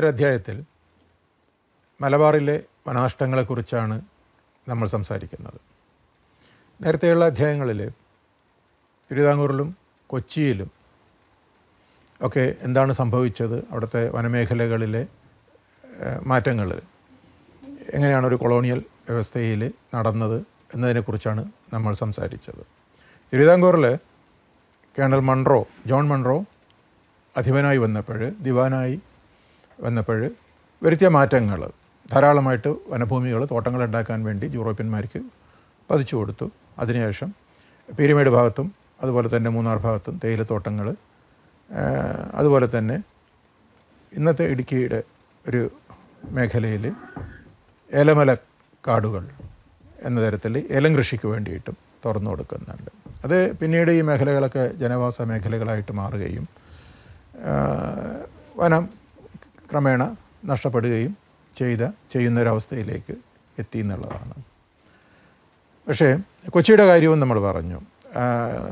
ഒരു അധ്യായത്തിൽ മലബാറിലെ വനനഷ്ടങ്ങളെക്കുറിച്ചാണ് നമ്മൾ സംസാരിക്കുന്നത് നേരത്തെയുള്ള അധ്യായങ്ങളിൽ തിരുവിതാംകൂറിലും കൊച്ചിയിലും ഒക്കെ എന്താണ് സംഭവിച്ചത് അവിടുത്തെ വനമേഖലകളിലെ മാറ്റങ്ങൾ എങ്ങനെയാണ് ഒരു കൊളോണിയൽ വ്യവസ്ഥയിൽ നടന്നത് എന്നതിനെക്കുറിച്ചാണ് നമ്മൾ സംസാരിച്ചത് തിരുവിതാംകൂറിൽ കേണൽ മൺറോ ജോൺ മൺറോ അധിപനായി വന്നപ്പോൾ ദിവാനായി വന്നപ്പോൾ വരുത്തിയ മാറ്റങ്ങൾ ധാരാളമായിട്ട് വനഭൂമികൾ തോട്ടങ്ങൾ ഉണ്ടാക്കാൻ വേണ്ടി യൂറോപ്യന്മാർക്ക് പതിച്ചു കൊടുത്തു അതിനുശേഷം പീരിമേഡ് ഭാഗത്തും അതുപോലെ തന്നെ മൂന്നാർ ഭാഗത്തും തേയിലത്തോട്ടങ്ങൾ അതുപോലെ തന്നെ ഇന്നത്തെ ഇടുക്കിയുടെ ഒരു മേഖലയിൽ ഏലമല കാടുകൾ എന്ന തരത്തിൽ ഏലം കൃഷിക്ക് വേണ്ടിയിട്ടും തുറന്നു കൊടുക്കുന്നുണ്ട് അത് പിന്നീട് ഈ മേഖലകളൊക്കെ ജനവാസ മേഖലകളായിട്ട് മാറുകയും ആ, വനം ക്രമേണ നഷ്ടപ്പെടുകയും ചെയ്ത ചെയ്യുന്നൊരവസ്ഥയിലേക്ക് എത്തി എന്നുള്ളതാണ് പക്ഷേ കൊച്ചിയുടെ കാര്യവും നമ്മൾ പറഞ്ഞു ആ,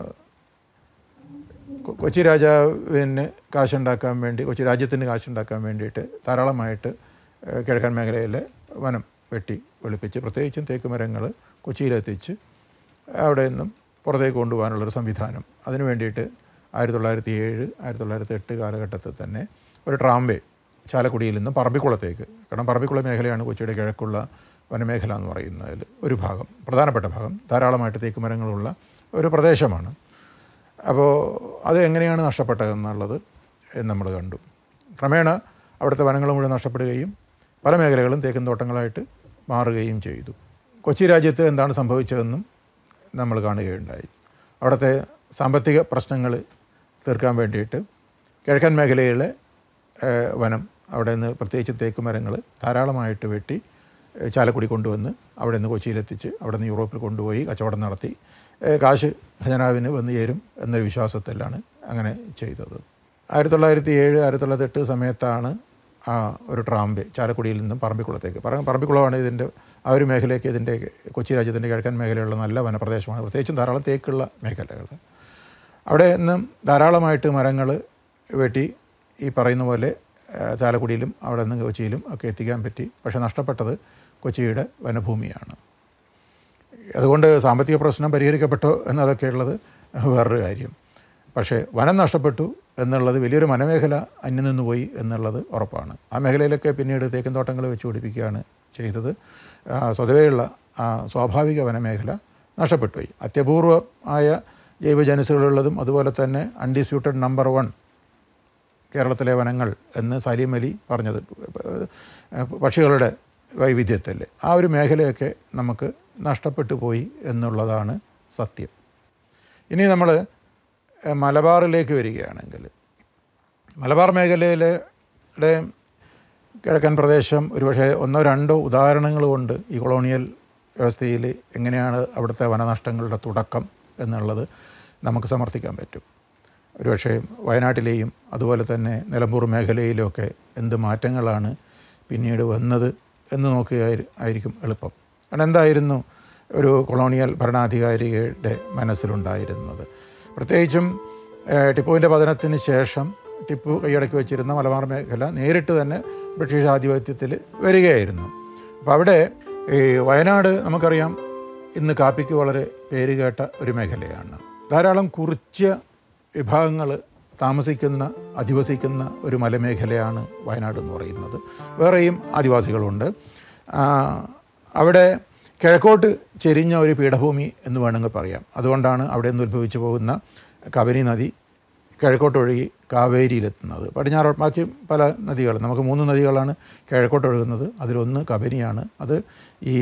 കൊ- കൊച്ചി രാജാവിന് കാശുണ്ടാക്കാൻ വേണ്ടി കൊച്ചി രാജ്യത്തിന് കാശുണ്ടാക്കാൻ വേണ്ടിയിട്ട് ധാരാളമായിട്ട് ഏഹ്, കിഴക്കൻ മേഖലയിലെ വനം വെട്ടി വെളുപ്പിച്ച് പ്രത്യേകിച്ചും തേക്ക് മരങ്ങൾ കൊച്ചിയിലെത്തിച്ച് അവിടെ നിന്നും പുറത്തേക്ക് കൊണ്ടുപോകാനുള്ളൊരു സംവിധാനം അതിനു വേണ്ടിയിട്ട് ആയിരത്തി തൊള്ളായിരത്തി ഏഴ് ആയിരത്തി തൊള്ളായിരത്തി എട്ട് കാലഘട്ടത്തിൽ തന്നെ ഒരു ട്രാംവേ ചാലക്കുടിയിൽ നിന്നും പറമ്പിക്കുളത്തേക്ക് കാരണം പറമ്പിക്കുളം മേഖലയാണ് കൊച്ചിയുടെ കിഴക്കുള്ള വനമേഖല എന്ന് പറയുന്നതിൽ ഒരു ഭാഗം പ്രധാനപ്പെട്ട ഭാഗം ധാരാളമായിട്ട് തേക്ക് മരങ്ങളുള്ള ഒരു പ്രദേശമാണ് അപ്പോൾ അത് എങ്ങനെയാണ് നഷ്ടപ്പെട്ടതെന്നുള്ളത് നമ്മൾ കണ്ടു ക്രമേണ അവിടുത്തെ വനങ്ങൾ മുഴുവൻ നഷ്ടപ്പെടുകയും പല മേഖലകളും തേക്കും തോട്ടങ്ങളായിട്ട് മാറുകയും ചെയ്തു കൊച്ചി രാജ്യത്ത് എന്താണ് സംഭവിച്ചതെന്നും നമ്മൾ കാണുകയുണ്ടായി അവിടുത്തെ സാമ്പത്തിക പ്രശ്നങ്ങൾ തീർക്കാൻ വേണ്ടിയിട്ട് കിഴക്കൻ മേഖലയിലെ ഏഹ്, വനം അവിടെ നിന്ന് പ്രത്യേകിച്ച് തേക്ക് മരങ്ങൾ ധാരാളമായിട്ട് വെട്ടി ഏഹ്, ചാലക്കുടി കൊണ്ടുവന്ന് അവിടെ നിന്ന് കൊച്ചിയിലെത്തിച്ച് അവിടെ നിന്ന് യൂറോപ്പിൽ കൊണ്ടുപോയി കച്ചവടം നടത്തി ഏഹ്, കാശ് ഖജനാവിന് വന്നു ചേരും എന്നൊരു വിശ്വാസത്തിലാണ് അങ്ങനെ ചെയ്തത് ആയിരത്തി തൊള്ളായിരത്തി ഏഴ് ആയിരത്തി തൊള്ളായിരത്തി എട്ട് സമയത്താണ് ആ ഒരു ട്രാമ്പ് ചാലക്കുടിയിൽ നിന്നും പറമ്പിക്കുളത്തേക്ക് പറ പറമ്പിക്കുളമാണ് ഇതിൻ്റെ ആ ഒരു മേഖലയ്ക്ക് ഇതിൻ്റെ കൊച്ചി രാജ്യത്തിൻ്റെ കിഴക്കൻ മേഖലയുള്ള നല്ല വനപ്രദേശമാണ് പ്രത്യേകിച്ചും ധാരാളം തേക്കുള്ള മേഖലകൾ അവിടെ നിന്നും ധാരാളമായിട്ട് മരങ്ങൾ വെട്ടി ഈ പറയുന്ന പോലെ ആ, ചാലക്കുടിയിലും അവിടെ നിന്ന് കൊച്ചിയിലും ഒക്കെ എത്തിക്കാൻ പറ്റി പക്ഷേ നഷ്ടപ്പെട്ടത് കൊച്ചിയുടെ വനഭൂമിയാണ് അതുകൊണ്ട് സാമ്പത്തിക പ്രശ്നം പരിഹരിക്കപ്പെട്ടോ എന്നതൊക്കെയുള്ളത് വേറൊരു കാര്യം പക്ഷേ വനം നഷ്ടപ്പെട്ടു എന്നുള്ളത് വലിയൊരു വനമേഖല അന്യം നിന്ന് പോയി എന്നുള്ളത് ഉറപ്പാണ് ആ മേഖലയിലൊക്കെ പിന്നീട് തേക്കും തോട്ടങ്ങൾ വെച്ച് പിടിപ്പിക്കുകയാണ് ചെയ്തത് ആ, സ്വതവേയുള്ള ആ സ്വാഭാവിക വനമേഖല നഷ്ടപ്പെട്ടു പോയി അത്യപൂർവമായ ജൈവജനുസുകളുള്ളതും അതുപോലെ തന്നെ അൺഡിസ്പ്യൂട്ടഡ് നമ്പർ വൺ കേരളത്തിലെ വനങ്ങൾ എന്ന് സലീം അലി പറഞ്ഞത് ഏഹ് പക്ഷികളുടെ വൈവിധ്യത്തിൽ ആ ഒരു മേഖലയൊക്കെ നമുക്ക് നഷ്ടപ്പെട്ടു പോയി എന്നുള്ളതാണ് സത്യം ഇനി നമ്മൾ ഏഹ് മലബാറിലേക്ക് വരികയാണെങ്കിൽ മലബാർ മേഖലയിലെ ടെ കിഴക്കൻ പ്രദേശം ഒരുപക്ഷെ ഒന്നോ രണ്ടോ ഉദാഹരണങ്ങൾ കൊണ്ട് ഈ കൊളോണിയൽ വ്യവസ്ഥയിൽ എങ്ങനെയാണ് അവിടുത്തെ വനനഷ്ടങ്ങളുടെ തുടക്കം എന്നുള്ളത് നമുക്ക് സമർത്ഥിക്കാൻ പറ്റും ഒരുപക്ഷെ വയനാട്ടിലെയും അതുപോലെ തന്നെ നിലമ്പൂർ മേഖലയിലുമൊക്കെ എന്ത് മാറ്റങ്ങളാണ് പിന്നീട് വന്നത് എന്ന് നോക്കുക ആയിരിക്കും എളുപ്പം കാരണം എന്തായിരുന്നു ഒരു കൊളോണിയൽ ഭരണാധികാരിയുടെ മനസ്സിലുണ്ടായിരുന്നത് പ്രത്യേകിച്ചും ഏഹ്, ടിപ്പുവിൻ്റെ പതനത്തിന് ശേഷം ടിപ്പു കൈയടക്കി വെച്ചിരുന്ന മലബാർ മേഖല നേരിട്ട് തന്നെ ബ്രിട്ടീഷ് ആധിപത്യത്തിൽ വരികയായിരുന്നു അപ്പോൾ അവിടെ ഈ വയനാട് നമുക്കറിയാം ഇന്ന് കാപ്പിക്ക് വളരെ പേരുകേട്ട ഒരു മേഖലയാണ് ധാരാളം കുറിച്യ വിഭാഗങ്ങൾ താമസിക്കുന്ന അധിവസിക്കുന്ന ഒരു മലമേഖലയാണ് വയനാട് എന്ന് പറയുന്നത് വേറെയും ആദിവാസികളുണ്ട് ആ, അവിടെ കിഴക്കോട്ട് ചെരിഞ്ഞ ഒരു പീഠഭൂമി എന്ന് വേണമെങ്കിൽ പറയാം അതുകൊണ്ടാണ് അവിടെ നിന്ന് ഉത്ഭവിച്ചു പോകുന്ന കബനി നദി കിഴക്കോട്ട് ഒഴുകി കാവേരിയിലെത്തുന്നത് പടിഞ്ഞാറ് ബാക്കി പല നദികൾ നമുക്ക് മൂന്ന് നദികളാണ് കിഴക്കോട്ട് ഒഴുകുന്നത് അതിലൊന്ന് കബനിയാണ് അത് ഈ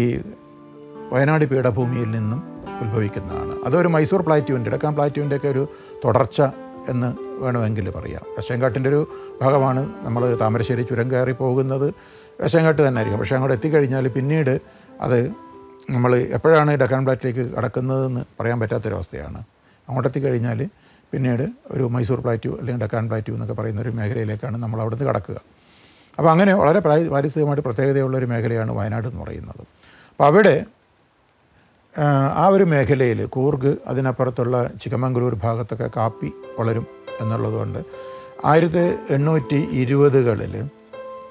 വയനാട് പീഠഭൂമിയിൽ നിന്നും ഉത്ഭവിക്കുന്നതാണ് അതൊരു മൈസൂർ പ്ലാറ്റ്യൂവിൻ്റെ ഇടക്കാൻ പ്ലാറ്റ്യൂവിൻ്റെ ഒക്കെ ഒരു തുടർച്ച എന്ന് വേണമെങ്കിൽ പറയാം വെസ്റ്റേങ്കാട്ടിൻ്റെ ഒരു ഭാഗമാണ് നമ്മൾ താമരശ്ശേരി ചുരം കയറി പോകുന്നത് വെസ്റ്റേങ്കാട്ട് തന്നെ ആയിരിക്കും പക്ഷേ അങ്ങോട്ട് എത്തിക്കഴിഞ്ഞാൽ പിന്നീട് അത് നമ്മൾ എപ്പോഴാണ് ഡക്കാൻ പ്ലാറ്റിലേക്ക് കടക്കുന്നതെന്ന് പറയാൻ പറ്റാത്തൊരവസ്ഥയാണ് അങ്ങോട്ട് എത്തിക്കഴിഞ്ഞാൽ പിന്നീട് ഒരു മൈസൂർ പ്ലാറ്റ്യൂ അല്ലെങ്കിൽ ഡക്കാൻ പ്ലാറ്റ്യൂ എന്നൊക്കെ പറയുന്ന ഒരു മേഖലയിലേക്കാണ് നമ്മൾ അവിടുന്ന് കടക്കുക അപ്പോൾ അങ്ങനെ വളരെ പ്രായ- പാരിസ്ഥിതികമായിട്ട് പ്രത്യേകതയുള്ള ഒരു മേഖലയാണ് വയനാട് എന്ന് പറയുന്നത് അപ്പോൾ അവിടെ ആ, ആ ഒരു മേഖലയിൽ കൂർഗ് അതിനപ്പുറത്തുള്ള ചിക്കമംഗലൂർ ഭാഗത്തൊക്കെ കാപ്പി വളരും എന്നുള്ളതുകൊണ്ട് ആയിരത്തി എണ്ണൂറ്റി ഇരുപതുകളിൽ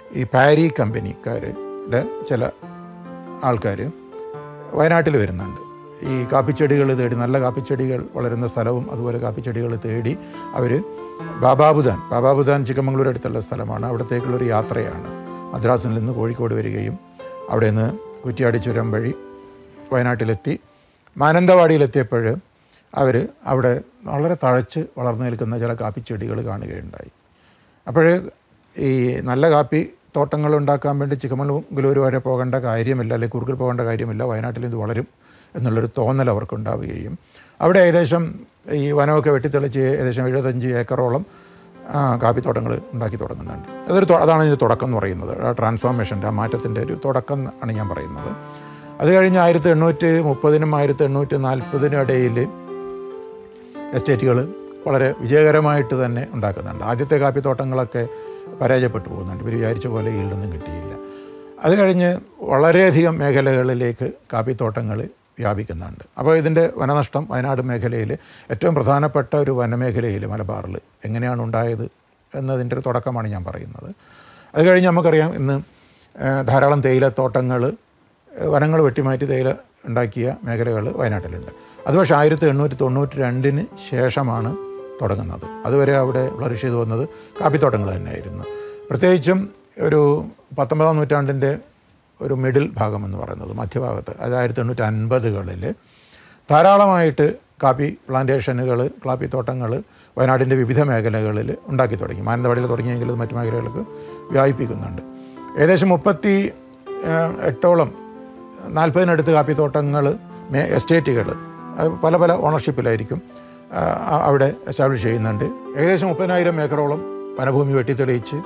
ഈ പാരി കമ്പനിക്കാരുടെ ചില ആൾക്കാർ വയനാട്ടിൽ വരുന്നുണ്ട് ഈ കാപ്പിച്ചെടികൾ തേടി നല്ല കാപ്പിച്ചെടികൾ വളരുന്ന സ്ഥലവും അതുപോലെ കാപ്പിച്ചെടികൾ തേടി അവർ ബാബാബുദാൻ ബാബാബുദാൻ ചിക്കമംഗളൂർ അടുത്തുള്ള സ്ഥലമാണ് അവിടത്തേക്കുള്ളൊരു യാത്രയാണ് മദ്രാസിൽ നിന്ന് കോഴിക്കോട് വരികയും അവിടെ നിന്ന് കുറ്റിയാടി ചുരം വഴി വയനാട്ടിലെത്തി മാനന്തവാടിയിലെത്തിയപ്പോൾ അവർ അവിടെ വളരെ തഴച്ച് വളർന്നു നിൽക്കുന്ന ചില കാപ്പിച്ചെടികൾ കാണുകയുണ്ടായി അപ്പോൾ ഈ നല്ല കാപ്പി തോട്ടങ്ങൾ ഉണ്ടാക്കാൻ വേണ്ടി ചിക്കമംഗലൂർ വരെ പോകേണ്ട കാര്യമില്ല അല്ലെങ്കിൽ കുറുക്കിൽ പോകേണ്ട കാര്യമില്ല വയനാട്ടിൽ ഇത് വളരും എന്നുള്ളൊരു തോന്നൽ അവർക്കുണ്ടാവുകയും അവിടെ ഏകദേശം ഈ വനമൊക്കെ വെട്ടിത്തെളിച്ച് ഏകദേശം എഴുപത്തഞ്ച് ഏക്കറോളം ആ, കാപ്പിത്തോട്ടങ്ങൾ ഉണ്ടാക്കി തുടങ്ങുന്നുണ്ട് അതൊരു തൊ- അതാണ് ഇതിൻ്റെ തുടക്കം എന്ന് പറയുന്നത് ആ ട്രാൻസ്ഫോർമേഷൻ്റെ ആ മാറ്റത്തിൻ്റെ ഒരു തുടക്കം ആണ് ഞാൻ പറയുന്നത് അത് കഴിഞ്ഞ് ആയിരത്തി എണ്ണൂറ്റി മുപ്പതിനും ആയിരത്തി എണ്ണൂറ്റി നാൽപ്പതിനും ഇടയിൽ എസ്റ്റേറ്റുകൾ വളരെ വിജയകരമായിട്ട് തന്നെ ഉണ്ടാക്കുന്നുണ്ട് ആദ്യത്തെ കാപ്പിത്തോട്ടങ്ങളൊക്കെ പരാജയപ്പെട്ടു പോകുന്നുണ്ട് ഇവർ വിചാരിച്ച പോലെ ഈൽഡൊന്നും കിട്ടിയില്ല അത് കഴിഞ്ഞ് വളരെയധികം മേഖലകളിലേക്ക് കാപ്പിത്തോട്ടങ്ങൾ വ്യാപിക്കുന്നുണ്ട് അപ്പോൾ ഇതിൻ്റെ വനനഷ്ടം വയനാട് മേഖലയിൽ ഏറ്റവും പ്രധാനപ്പെട്ട ഒരു വനമേഖലയിൽ മലബാറിൽ എങ്ങനെയാണ് ഉണ്ടായത് എന്നതിൻ്റെ ഒരു തുടക്കമാണ് ഞാൻ പറയുന്നത് അത് കഴിഞ്ഞ് നമുക്കറിയാം ഇന്ന് ഏഹ്, ധാരാളം തേയിലത്തോട്ടങ്ങൾ വനങ്ങൾ വെട്ടിമാറ്റി തേയില ഉണ്ടാക്കിയ മേഖലകൾ വയനാട്ടിലുണ്ട് അത് പക്ഷേ ആയിരത്തി എണ്ണൂറ്റി തൊണ്ണൂറ്റി രണ്ടിന് ശേഷമാണ് തുടങ്ങുന്നത് അതുവരെ അവിടെ ഫ്ലറിഷ് ചെയ്തു വന്നത് കാപ്പിത്തോട്ടങ്ങൾ തന്നെയായിരുന്നു പ്രത്യേകിച്ചും ഒരു പത്തൊമ്പതാം നൂറ്റാണ്ടിൻ്റെ ഒരു മിഡിൽ ഭാഗം എന്ന് പറയുന്നത് മധ്യഭാഗത്ത് അത് ആയിരത്തി എണ്ണൂറ്റി അൻപതുകളിൽ ധാരാളമായിട്ട് കാപ്പി പ്ലാന്റേഷനുകൾ കാപ്പി തോട്ടങ്ങൾ വയനാടിൻ്റെ വിവിധ മേഖലകളിൽ ഉണ്ടാക്കി തുടങ്ങി മാനന്തവാടിയിൽ തുടങ്ങിയെങ്കിൽ ഇത് മറ്റു മേഖലകൾക്ക് വ്യാപിപ്പിക്കുന്നുണ്ട് ഏകദേശം മുപ്പത്തി ഏഹ്, എട്ടോളം നാൽപ്പതിനടുത്ത് കാപ്പിത്തോട്ടങ്ങൾ മേ എസ്റ്റേറ്റുകൾ അത് പല പല ഓണർഷിപ്പിലായിരിക്കും ആ, ആ- അവിടെ എസ്റ്റാബ്ലിഷ് ചെയ്യുന്നുണ്ട് ഏകദേശം മുപ്പതിനായിരം ഏക്കറോളം വനഭൂമി വെട്ടിത്തെളിയിച്ച്